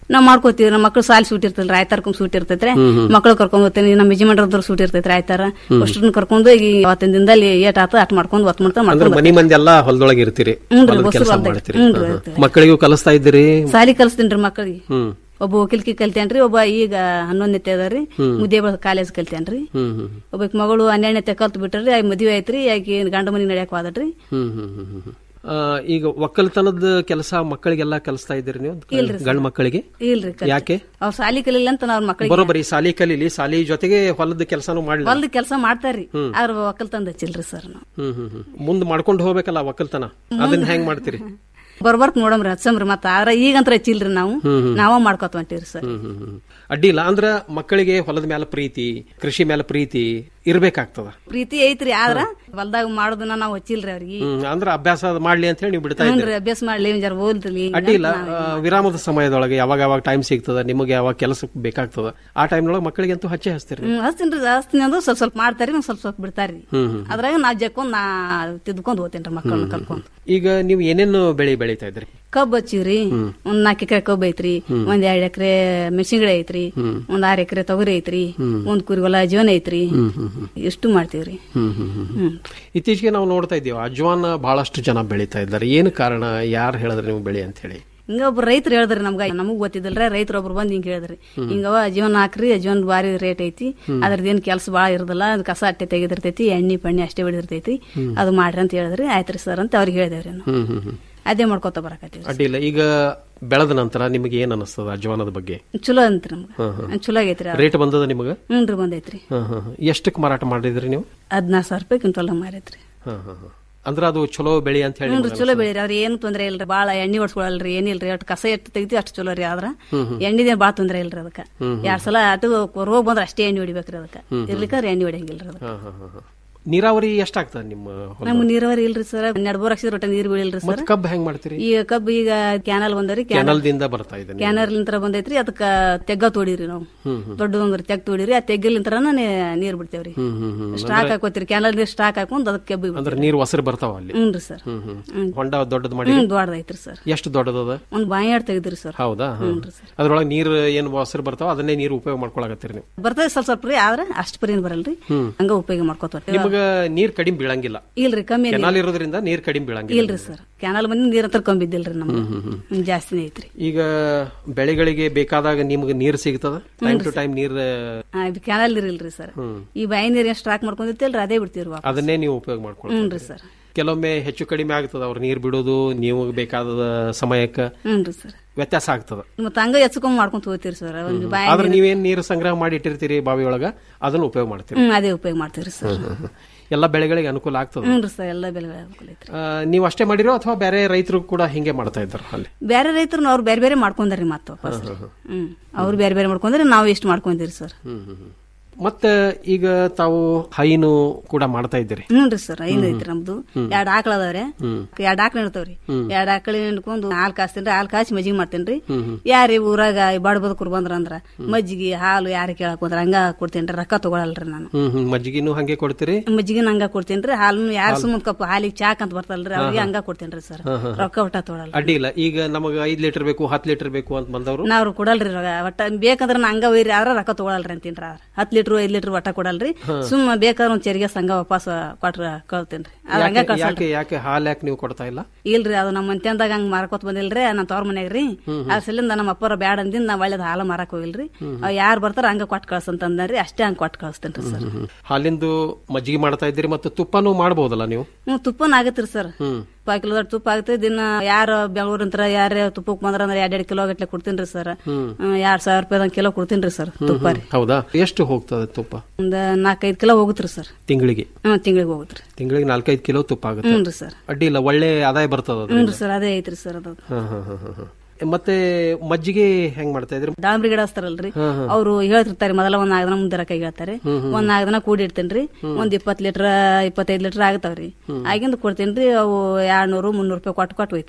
ನಾವ್ ಮಾಡ್ಕೋತೀವಿ ನಮ್ಮ ಮಕ್ಳು ಸಾಲಿ ಸೂಟ್ ಇರ್ತಲ್ರಿ ಆಯ್ತಾರ್ಕೊಂಡ್ ಸೂಟ್ ಇರ್ತೈತ್ರಿ ಹ್ಮ್, ಹ್ಮ್. ಮಕ್ಳು ಕರ್ಕೊಂಡ್ ಹೋಗ್ತೀನಿ ನಮ್ಮ ಯಜಮಾನ್ರದ್ರ ಸೂಟ್ ಇರ್ತೈತ್ರಿ ಆಯ್ತಾರ ಹ್ಮ್. ಅಷ್ಟನ್ನ ಕರ್ಕೊಂಡು ಈಗ ಅವತ್ತಿನ ದಿನದಲ್ಲಿ ಏಟ್ ಆತ ಅಟ್ ಮಾಡ್ಕೊಂಡು ಒತ್ ಮಾಡ್ತಾ ಅಂದ್ರೆ ಮಾಡ್ಕೊಂಡು ಮನಿ ಮಂದಿ ಎಲ್ಲಾ ಹೊಲದೊಳಗೆ ಇರ್ತೀರಿ ಹ್ಞೂ ರೀ, ಹೊಲದ ಬಸ್ಸು ಕೆಲಸ ಹೊಲ್ದಾಗ. ಮಾಡ್ತೀರಿ ಹ್ಞೂ ಹಾ, ರೀ, ಹಾ. ಇರ್ತೀವಿ. ಮಕ್ಕಳಿಗೂ ಕಲಿಸ್ತಾ ಇದ್ದೀರಿ ಸಾಲಿ ಕಲಿಸ್ತೀನ್ರಿ ಮಕ್ಕಳಿಗೆ ಹ್ಮ್ ಒಬ್ಬ ವಕೀಲ್ಕಿ ಕಲ್ತೇನ್ರಿ ಒಬ್ಬ ಈಗ ಹನ್ನೊಂದನೇ ಅದಾರಿ ಹ್ಮ್. ಮುದ್ದೆ ಕಾಲೇಜ್ ಕಲ್ತೇನ್ರಿ ಹ್ಮ್ ಹ್ಮ್ ಒಬ್ಬಾಕಿ ಮಗಳು ಹನ್ನೆರಡನೇ ಕಲ್ತ್ ಬಿಟ್ರಿ ಆಗ ಮದುವೆ ಐತ್ರಿ ಆಕಿ ಗಂಡ ಮನಿ ನಡ್ಯಾಕ ಹೋದಟ್ರಿ ಹ್ಮ್ ಹ್ಮ್ ಹ್ಮ್ ಹ್ಮ್ ಹ್ಮ್. ಆ, ಈಗ ಒಕ್ಕಲ್ತನದ ಕೆಲಸ ಮಕ್ಕಳಿಗೆಲ್ಲ ಕಲಿಸ್ತಾ ಇದ್ದೀರಿ ನೀವು ಇಲ್ರಿ ಗಂಡ್ ಮಕ್ಕಳಿಗೆ ಇಲ್ರಿ ಕಲ್ತೆ. ಯಾಕೆ ಅವ್ರ ಸಾಲಿ ಕಲಿಲ್ಲ ಅಂತ ನಾವ್ ಮಕ್ಕಳಿಗೆ ಬರೋಬ್ಬರಿ ಸಾಲಿ ಕಲೀಲಿ ಸಾಲಿ ಜೊತೆಗೆ ಹೊಲದ ಕೆಲಸನೂ ಮಾಡ್ಲಿ ಹೊಲ್ದ ಕೆಲಸ ಮಾಡ್ತಾರ್ರಿ ಹ್ಮ್. ಆದ್ರ ಒಕ್ಕಲ್ತಂದ ಹಚ್ಚಿಲ್ರಿ ಸರ್ ನಾವು ಹ್ಮ್ ಹ್ಮ್ ಹ್ಮ್ ಮುಂದ್ ಮಾಡ್ಕೊಂಡು ಹೋಗ್ಬೇಕಲ್ಲ ಒಕ್ಕಲ್ತನ ಅದನ್ನ ಹೆಂಗ್ ಮಾಡ್ತೀರಿ ಬರ್ಬರ್ಕ್ ನೋಡಮ್ರಿ ಹಚ್ಚಮ್ರಿ ಮತ್ತ ಆದ್ರ ಈಗಂತ್ರ ಹಚ್ಚಿಲ್ರಿ ನಾವು ಹ್ಮ್, ಹ್ಮ್. ನಾವ ಮಾಡ್ಕೊತ ಹೊಂಟೀವ್ರಿ ಸರ್ ಹ್ಮ್ ಹ್ಮ್ ಹ್ಮ್ ಅಡ್ಡಿ ಇಲ್ಲ ಅಂದ್ರ ಮಕ್ಕಳಿಗೆ ಹೊಲದ ಮೇಲೆ ಪ್ರೀತಿ ಕೃಷಿ ಮೇಲೆ ಪ್ರೀತಿ ಇರ್ಬೇಕಾಗ್ತದ ಪ್ರೀತಿ ಐತ್ರಿ ಆದ್ರ ಹೊಲ್ದಾಗ ಮಾಡೋದನ್ನ ನಾವ್ ಹಚ್ಚಿಲ್ರಿ ಅವ್ರಿಗೆ ಹ್ಮ್ ಅಂದ್ರ ಅಭ್ಯಾಸ ಮಾಡ್ಲಿ ಅಂತ ಹೇಳಿ ನೀವು ಬಿಡ್ತಾ ಹ್ಞೂನ್ರಿ ಇದ್ದೀರಿ ಅಭ್ಯಾಸ ಮಾಡ್ಲಿ ಒಂದ್ ಜರ ಓದ್ಲಿ ಅಡ್ಡಿ ಇಲ್ಲ ಆ, ವಿರಾಮದ ಸಮಯದೊಳಗೆ ಯಾವಾಗ ಯಾವಾಗ ಟೈಮ್ ಸಿಗ್ತದ ನಿಮಗೆ ಯಾವಾಗ ಕೆಲಸ ಬೇಕಾಗ್ತದ ಆ ಟೈಮ್ನೊಳಗೆ ಮಕ್ಕಳಿಗೆ ಅಂತೂ ಹಚ್ಚೆ ಹಚ್ತೀರಿ ಹ್ಮ್ ಹಚ್ತೀನ್ರಿ ಹಚ್ತೀನಿ ಅಂದ್ರೆ ಸ್ವಲ್ಪ ಸ್ವಲ್ಪ ಮಾಡ್ತಾರಿ ಒಂದ್ ಸ್ವಲ್ಪ ಸ್ವಲ್ಪ ಬಿಡ್ತಾರ್ರಿ ಹ್ಮ್ ಹ್ಮ್ ಅದ್ರಾಗ ನಾವ್ ಜಕ್ಕೊಂಡ್ ನಾ ತಿದ್ಕೊಂಡ್ ಹೋಗ್ತೇನ್ರಿ ಮಕ್ಕಳನ್ನ ಕರ್ಕೊಂಡ್ ಈಗ ನೀವು ಏನೇನು ಬೆಳೆ ಬೆಳೀತಾ ಇದ್ರಿ ಕಬ್ಬ್ ಹಚ್ಚಿವ್ರಿ ಹ್ಮ್. ಒಂದ್ ನಾಲ್ಕು ಎಕರೆ ಕಬ್ಬ್ ಐತ್ರಿ ಹ್ಮ್. ಒಂದ್ ಎರಡ್ ಎಕರೆ ಮೆಣಸಿನ ಗಿಡ ಐತ್ರಿ ಹ್ಮ್. ಒಂದ್ ಆರ್ ಎಕರೆ ತೊಗರಿ ಐತ್ರಿ ಹ್ಮ್. ಒಂದ್ ಕುರಿಗೊಲ ಜೀವನ ಐತ್ರಿ ಹ್ಮ್ ಹ್ಮ್ ಹ್ಮ್ ಎಷ್ಟು ಮಾಡ್ತೀವ್ರಿ ಹ್ಮ್ ಹ್ಮ್ ಹ್ಮ್ ಹ್ಮ್ ಇತ್ತೀಚೆಗೆ ನಾವು ನೋಡ್ತಾ ಇದ್ದೀವಿ ಅಜ್ವಾನ್ ಬಹಳಷ್ಟು ಜನ ಬೆಳೀತಾ ಇದ್ದಾರೆ ಏನು ಕಾರಣ ಯಾರು ಹೇಳಿದ್ರೆ ನೀವು ಬೆಳಿ ಅಂತ ಹೇಳಿ ಹಿಂಗ ಒಬ್ರು ರೈತರು ಹೇಳಿದ್ರಿ ನಮ್ಗ ನಮಗ್ ಗೊತ್ತಿದ್ದಲ್ರ ರೈತರು ಒಬ್ರು ಬಂದ್ ಹಿಂಗ ಹೇಳಿದ್ರಿ ಹಿಂಗವ ಜೀವನ ಹಾಕ್ರಿ ಜೀವನ ಬಾರಿ ರೇಟ್ ಐತಿ ಹ್ಮ್. ಅದ್ರದ್ದೇನ್ ಕೆಲಸ ಬಾಳ ಇರೋದಿಲ್ಲ ಅದ್ ಕಸ ಅಟ್ಟೆ ತೆಗೆದಿರ್ತೈತಿ ಎಣ್ಣೆ ಪಣ್ಣೆ ಅಷ್ಟೇ ಬಿಡಿರ್ತೈತಿ ಹ್ಮ್. ಅದು ಮಾಡ್ರಿ ಅಂತ ಹೇಳಿದ್ರಿ ಆಯ್ತ್ರಿ ಸರ್ ಅಂತ ಅವ್ರಿಗೆ ಹೇಳಿದೇವ್ರಿ ನಾವು ಹ್ಮ್ ಹ್ಮ್ ಹ್ಮ್ ಅದೇ ಮಾಡ್ಕೊತ ಬರಕತ್ತೀವಿ ಅಡ್ಡಿ ಇಲ್ಲ ಈಗ ಬೆಳೆದ ನಂತರ ನಿಮಗೆ ಏನ್ ಅನಿಸ್ತದ ಅಜ್ವಾನದ ಬಗ್ಗೆ ಚಲೋ ಅಂತ್ರಿ ನಮ್ಗ ಹಾ, ಹಾ. ಚಲೋ ಆಗೈತ್ರಿ ರೇಟ್ ಬಂದದ ನಿಮಗೆ ಹ್ಞೂನ್ರಿ ಬಂದೈತ್ರಿ ಹಾ, ಹಾ, ಹಾ. ಎಷ್ಟಕ್ಕೆ ಮಾರಾಟ ಮಾಡಿದ್ರಿ ನೀವು ಹದಿನಾರು ಸಾವಿರ ರೂಪಾಯಿ ಕ್ವಿಂಟಲ್ ಮಾರೈತ್ರಿ ಹಾ, ಹಾ, ಹಾ. ಅಂದ್ರೆ ಅದು ಚಲೋ ಬೆಳಿ ಅಂತ ಹೇಳಿ ಹ್ಞೂ ನಿಮ್ಗೆ ಚಲೋ ಬೆಳೀರಿ ಅವ್ರ ಏನು ತೊಂದ್ರೆ ಇಲ್ರಿ ಬಾಳ ಎಣ್ಣೆ ಹೊಡ್ಸ್ಕೊಳಲ್ರಿ ಏನಿಲ್ರಿ ಅಷ್ಟು ಕಸ ಎಷ್ಟು ತೆಗಿತೀವಿ ಅಷ್ಟು ಚಲೋ ರೀ ಆದ್ರ ಹ್ಮ್, ಹ್ಮ್. ಎಣ್ಣಿದೇನ್ ಬಾಳ ತೊಂದ್ರೆ ಇಲ್ರಿ ಅದಕ್ಕ ಹ್ಮ್, ಹ್ಮ್. ಎರಡ್ ಸಲ ಅటు ರೋಗ ಬಂದ್ರ ಅಷ್ಟೇ ಎಣ್ಣೆ ಹೊಡಿಬೇಕ್ರಿ ಅದಕ್ಕ ಹ್ಮ್, ಹ್ಮ್. ಇರ್ಲಿಕ್ಕಾದ್ರೆ ಎಣ್ಣೆ ಹೊಡಿಯಂಗಿಲ್ರಿ ಅದಕ್ಕ ಹಾ, ಹಾ, ಹಾ, ಹಾ. ನೀರಾವರಿ ಎಷ್ಟಾಗ್ತದೆ ನಿಮ್ಮ ಹೊಲ? ನಮ್ಗೆ ನೀರಾವರಿ ಇಲ್ರಿ ಸರ್ ಹನ್ನೆರಡು ಬೋರ್ ಹಾಕ್ಸಿದ್ರೆ ಒಟ್ಟ ನೀರು ಬೀಳಿಲ್ರಿ ಸರ್ ಮತ್ತ್ ಕಬ್ಬು ಹೆಂಗ್ ಮಾಡ್ತೀರಿ ಈಗ ಕಬ್ಬು ಈಗ ಕ್ಯಾನಲ್ ಬಂದರಿ ಕೆನಲ್ ದಿಂದ ಬರ್ತಾ ಇದೆ ನೀರು. ಕ್ಯಾನಲ್ ನಿಂತರ ಬಂದೈತ್ರಿ ಅದಕ್ಕ ತೆಗ್ಗ ತೋಡಿರಿ ನಾವು ಹ್ಮ್, ಹ್ಮ್. ದೊಡ್ಡದೊಂದ್ರ ತೆಗ್ ತೋಡಿರಿ ಆ ತೆಗ್ಗಲಿಂತ್ರನ ನೀರ್ ಬಿಡ್ತೇವ್ರಿ ಹ್ಮ್, ಹ್ಮ್, ಹ್ಮ್. ಸ್ಟಾಕ್ ಅಂದ್ರೆ- ಹಾಕೋತಿರಿ ಕ್ಯಾನಲ್ ನೀರ್ ಸ್ಟಾಕ್ ಹಾಕೊಂಡ್ ಅದಕ್ಕೆ ಕೆಬ್ಬಿ ಅಂದ್ರೆ ನೀರು ಹೊಸರು ಬರ್ತಾವ ಅಲ್ಲಿ ಹ್ಞೂನ್ರಿ ಸರ್ ಹ್ಮ್ ಹ್ಮ್ ಹ್ಮ್. ಹೊಂಡ ದೊಡ್ಡದು ಮಾಡಿ ಹ್ಮ್ ದೊಡ್ಡದೈತ್ರಿ ಸರ್ ಎಷ್ಟು ದೊಡ್ಡದದ ಒಂದ್ ಬಾಯಾಡ್ ತೆಗ್ದಿರಿ ಸರ್ ಹೌದಾ ಹಾ. ಹ್ಞೂನ್ರಿ ಸರ್ ಅದ್ರೊಳಗೆ ನೀರು ಏನು ಹೊಸರು ಬರ್ತಾವ ಅದನ್ನೇ ನೀರು ಉಪಯೋಗ ಮಾಡ್ಕೊಳಕತ್ತೀರಿ ನೀವು ಬರ್ತದೆ ಸ್ವಲ್ಪ ಸ್ವಲ್ಪ ರೀ ಆದ್ರೆ ಅಷ್ಟು ಪರಿನ್ ಬರಲ್ರಿ ಹ್ಮ್. ಹಂಗ ಉಪಯೋಗ ಮಾಡ್ಕೋತ ನಿಮಗ ನೀರ್ ಕಡಿಮೆ ಬೀಳಂಗಿಲ್ಲ ಇಲ್ರಿ ಕಮ್ಮಿ ಏನಿಲ್ಲ. ಕೆನಾಲ್ ಇರೋದ್ರಿಂದ ನೀರ್ ಕಡಿಮೆ ಬೀಳಂಗಿಲ್ಲ ಇಲ್ರಿ ಸರ್ ಕ್ಯಾನಲ್ ಬಂದು ನೀರ್ ಹತ್ರ ಕಮ್ಮಿ ಬಿದ್ದಿಲ್ರಿ ನಮ್ಗೆ ಹ್ಮ್, ಹ್ಮ್, ಹ್ಮ್, ಜಾಸ್ತಿನೇ ಐತ್ರಿ ಈಗ ಬೆಳೆಗಳಿಗೆ ಬೇಕಾದಾಗ ನಿಮ್ಗೆ ನೀರು ಸಿಗ್ತದ ಟೈಮ್ ಟು ಟೈಮ್ ನೀರ್ ಕ್ಯಾನಲ್ ನೀರ್ ಇಲ್ರಿ ಸರ್ ಹ್ಮ್. ಈ ಬಾಯಿ ನೀರ್ ಏನ್ ಸ್ಟಾಕ್ ಮಾಡ್ಕೊಂಡಿರ್ತೇಲ್ರಿ ಅದೇ ಬಿಡ್ತೀವಿ ವಾಪಸ್. ಅದನ್ನೇ ನೀವು ಉಪಯೋಗ ಹ್ಞೂನ್ರಿ ಮಾಡ್ಕೊಳ್ತೀರಿ ಸರ್ ಕೆಲವೊಮ್ಮೆ ಹೆಚ್ಚು ಕಡಿಮೆ ಆಗ್ತದ ಅವ್ರು ನೀರ್ ಬಿಡೋದು ನೀವು ಬೇಕಾದ ಸಮಯಕ್ಕೆ ಹ್ಞೂನ್ರಿ ಸರ್ ವ್ಯತ್ಯಾಸ ಆಗ್ತದ ಮತ್ತ ಹಂಗ ಎಚ್ಕೊಂಡ್ ಮಾಡ್ಕೊಂತ ಹೋಗ್ತೀರಿ ಸರ್ ಒಂದು ಬಾಯಿ ಆದ್ರೆ ನೀವೇನ್ ನೀರು ಸಂಗ್ರಹ ಮಾಡಿ ಇಟ್ಟಿರ್ತೀರಿ ಬಾವಿ ಒಳಗ ಅದನ್ನ ಉಪಯೋಗ ಮಾಡ್ತೀರಿ ಹ್ಮ್ ಅದೇ ಉಪಯೋಗ ಮಾಡ್ತೀರಿ ಸರ್ ಹ್ಮ್, ಹ್ಮ್, ಹ್ಮ್. ಎಲ್ಲ ಬೆಳೆಗಳಿಗೆ ಅನುಕೂಲ ಆಗ್ತದ ಹ್ಞೂನ್ರಿ ಸರ್ ಎಲ್ಲ ಬೆಲೆಗಳ ಅನುಕೂಲ ಐತ್ರಿ ಆ, ನೀವು ಅಷ್ಟೇ ಮಾಡಿರೋ ಅಥವಾ ಬೇರೆ ರೈತರು ಕೂಡ ಹಿಂಗೆ ಮಾಡ್ತಾ ಇದ್ದಾರೆ ಅಲ್ಲಿ ಬೇರೆ ರೈತರು ಅವ್ರು ಬೇರೆ ಬೇರೆ ಮಾಡ್ಕೊಂಡಾರಿ ಮತ್ತೆ ವಾಪಸ್ ಹ್ಮ್, ಹ್ಮ್, ಹ್ಮ್ ಅವ್ರು ಬೇರೆ ಬೇರೆ ಮಾಡ್ಕೊಂಡ್ರೆ ನಾವು ಎಷ್ಟು ಮಾಡ್ಕೊಂಡಿರಿ ಸರ್ ಹ್ಮ್ ಹ್ಮ್ ಹ್ಮ್. ಮತ್ತೆ ಈಗ ತಾವು ಹೈನು ಕೂಡ ಮಾಡ್ತಾ ಇದ್ದೀರಿ ಹ್ಞೂನ್ರಿ ಸರ್ ಐದು ಐತ್ರಿ ನಮ್ದು ಹ್ಮ್. ಎರಡ್ ಆಕಳ ಅದಾವ್ರಿ ಹ್ಮ್. ಎರಡ್ ಆಕಳ ಇರ್ತಾವ್ರಿ ಹ್ಮ್. ಎರಡ್ ಆಕಳ ಹಿಡ್ಕೊಂಡು ಹಾಲ್ ಕಾಸ್ತೀನ್ರಿ ಹಾಲ್ ಕಾಸಿ ಮಜ್ಜಿಗೆ ಮಾಡ್ತೇನ್ರಿ ಹ್ಮ್, ಹ್ಮ್. ಯಾರಿ ಊರಾಗ ಬಡ ಬದುಕರು ಬಂದ್ರ ಅಂದ್ರ ಮಜ್ಜಿಗೆ ಹಾಲು ಯಾರ ಕೇಳಕ್ ಬಂದ್ರ ಹಂಗ ಕೊಡ್ತೇನ್ರಿ ರೊಕ್ಕ ತಗೊಳಲ್ರಿ ನಾನು ಹ್ಮ್ ಹ್ಮ್ ಮಜ್ಜಿಗೆನೂ ಹಂಗೆ ಕೊಡ್ತೀರಿ ಮಜ್ಜಿಗೆನ ಹಂಗ ಕೊಡ್ತೇನ್ರಿ ಹಾಲು ಯಾರ ಹಾಲು. ಸುಮ್ಮನೆ ಕಪ್ ಹಾಲಿಗೆ ಚಾಕ್ ಅಂತ ಬರ್ತಲ್ರಿ ಅವ್ರಿಗೆ ಹಂಗ ಕೊಡ್ತೇನ್ರಿ ಸರ್ ಹಾ, ಹಾ, ಹಾ. ರೊಕ್ಕ ಒಟ್ಟ ತೊಗೊಳಲ್ಲ ಅಡ್ಡಿ ಇಲ್ಲ ಈಗ ನಮಗ ಐದ್ ಲೀಟರ್ ಬೇಕು ಹತ್ತು ಲೀಟರ್ ಬೇಕು ಅಂತ ಬಂದವರು ನಾವ್ರು ಕೊಡಲ್ರಿ ರೊಕ್ಕ ಒಟ್ಟ ಬೇಕಂದ್ರ ನಾ ಹಂಗ ಒಯ್ರಿ ಆದ್ರ ರೊಕ್ಕ ತಗೊಳಲ್ರಿ ಅಂತೀನ್ರಿ ಆದ್ರ ಹತ್ ಲೀಟರ್ ಐದ್ ಲೀಟರ್ ಒಟ್ಟ ಕೊಡಲ್ರಿ ಹಾ. ಸುಮ್ಮ ಬೇಕಾದ್ರ ಒಂದ್ ಚೆರಿಗೆ ಸಂಘ ವಾಪಸ್ ಕೊಟ್ರ ಕಳ್ತೇನ್ರಿ ಅದ್ ಹಂಗ ಯಾಕೆ ಕಳ್ಸಲ್ರಿ ಯಾಕೆ ಯಾಕೆ ಹಾಲು ಯಾಕೆ ನೀವು ಕೊಡ್ತಾ ಇಲ್ಲ ಇಲ್ರಿ ಅದು ನಮ್ಮ ಮಂತ್ಯಂದಾಗ ಹಂಗ ಮಾರಕೋತ್ ಬಂದಿಲ್ರಿ ನಮ್ಮ ತವ್ರ ಮನ್ಯಾಗ ರೀ ಹ್ಮ್, ಹ್ಮ್. ಅದ್ರ ಸಲಿಂದ ನಮ್ಮ ಅಪ್ಪರ ಬ್ಯಾಡ ಅಂದಿಂದ ನಾವ್ ಒಳ್ಳೇದ್ ಹಾಲು ಮಾರಕ್ ಹೋಗಿಲ್ರಿ ಹ್ಮ್, ಹ್ಮ್. ಅವ್ ಯಾರು ಬರ್ತಾರ ಹಂಗ ಕೊಟ್ ಕಳ್ಸಂತ ಅಂದಾರ್ರಿ ಅಷ್ಟೇ ಹಂಗ ಕೊಟ್ ಕಳಿಸ್ತೇನ್ರಿ ಸರ್ ಹ್ಮ್, ಹ್ಮ್. ಹಾಲಿಂದು ಮಜ್ಜಿಗೆ ಮಾಡ್ತಾ ಇದ್ದೀರಿ ಮತ್ತು ತುಪ್ಪನೂ ಮಾಡಬಹುದಲ್ಲ ನೀವು ಹ್ಮ್ ತುಪ್ಪನ ಆಗತ್ರಿ ಸರ್ ಹ್ಮ್ ಪಾವ್ ಕಿಲೋ ತುಪ್ಪ ಆಗುತ್ತೆ ದಿನ ಯಾರ ಬೆಂಗಳೂರಿಂತ್ರ ಯಾರ ತುಪ್ಪಕ್ಕೆ ಬಂದ್ರ ಅಂದ್ರೆ ಎರಡ್ ಎರಡ್ ಕಿಲೋ ಗಟ್ಲೆ ಕೊಡ್ತೀನ್ರಿ ಸರ್ ಹ್ಮ್ ಎರಡ್ ಸಾವಿರ ರೂಪಾಯಿ ಕಿಲೋ ಕೊಡ್ತೀನ್ರಿ ಸರ್ ಹ್ಮ್, ತುಪ್ಪ ರೀ ಹ್ಮ್. ಹೌದಾ ಎಷ್ಟು ಹೋಗ್ತದೆ ತುಪ್ಪ ಒಂದ್ ನಾಲ್ಕೈದು ಕಿಲೋ ಹೋಗುತ್ರಿ ಸರ್ ತಿಂಗಳಿಗೆ ಹ್ಮ್ ತಿಂಗಳಿಗೆ ಹೋಗುತ್ರಿ ತಿಂಗಳಿಗೆ ನಾಲ್ಕೈದು ಕಿಲೋ ತುಪ್ಪ ಆಗುತ್ತೆ ಹ್ಞೂನ್ರಿ ಸರ್ ಅಡ್ಡಿ ಇಲ್ಲ ಒಳ್ಳೆ ಆದಾಯ ಬರ್ತದ ಹ್ಞೂನ್ರಿ ಸರ್ ಅದೇ ಐತ್ರಿ ಸರ್ ಅದು ಹಾ ಹಾ ಹಾ ಹಾ, ಹಾ. ಮತ್ತೆ ಮಜ್ಜಿಗೆ ಹೆಂಗ್ ಮಾಡ್ತಾ ಇದ್ರಿ ದಾಳಿಂಬ್ರಿ ಗಿಡ ಹಚ್ತಾರಲ್ರಿ ಹಾ, ಹಾ. ಅವ್ರು ಹೇಳ್ತಿರ್ತಾರೆ ಮೊದಲ ಒಂದ್ ನಾಲ್ಕು ದಿನ ಮುಂದೆ ಕೈ ಹೇಳ್ತಾರೆ ಹ್ಮ್, ಹ್ಮ್. ಒಂದ್ ನಾಲ್ಕು ದಿನ ಕೂಡಿಡ್ತೇನ್ರಿ ಹ್ಮ್. ಒಂದ್ ಇಪ್ಪತ್ ಲೀಟರ್ ಇಪ್ಪತ್ತೈದು ಲೀಟರ್ ಆಗ್ತಾವ್ರಿ ಹ್ಮ್. ಆಗಿಂದ ಕೊಡ್ತೇನ್ರಿ ಅವು ಎರಡ್ನೂರು ಮುನ್ನೂರು ರೂಪಾಯಿ ಕೊಟ್ಟು ಕೊಟ್ಟು ಒಯ್ತಾರ್ರಿ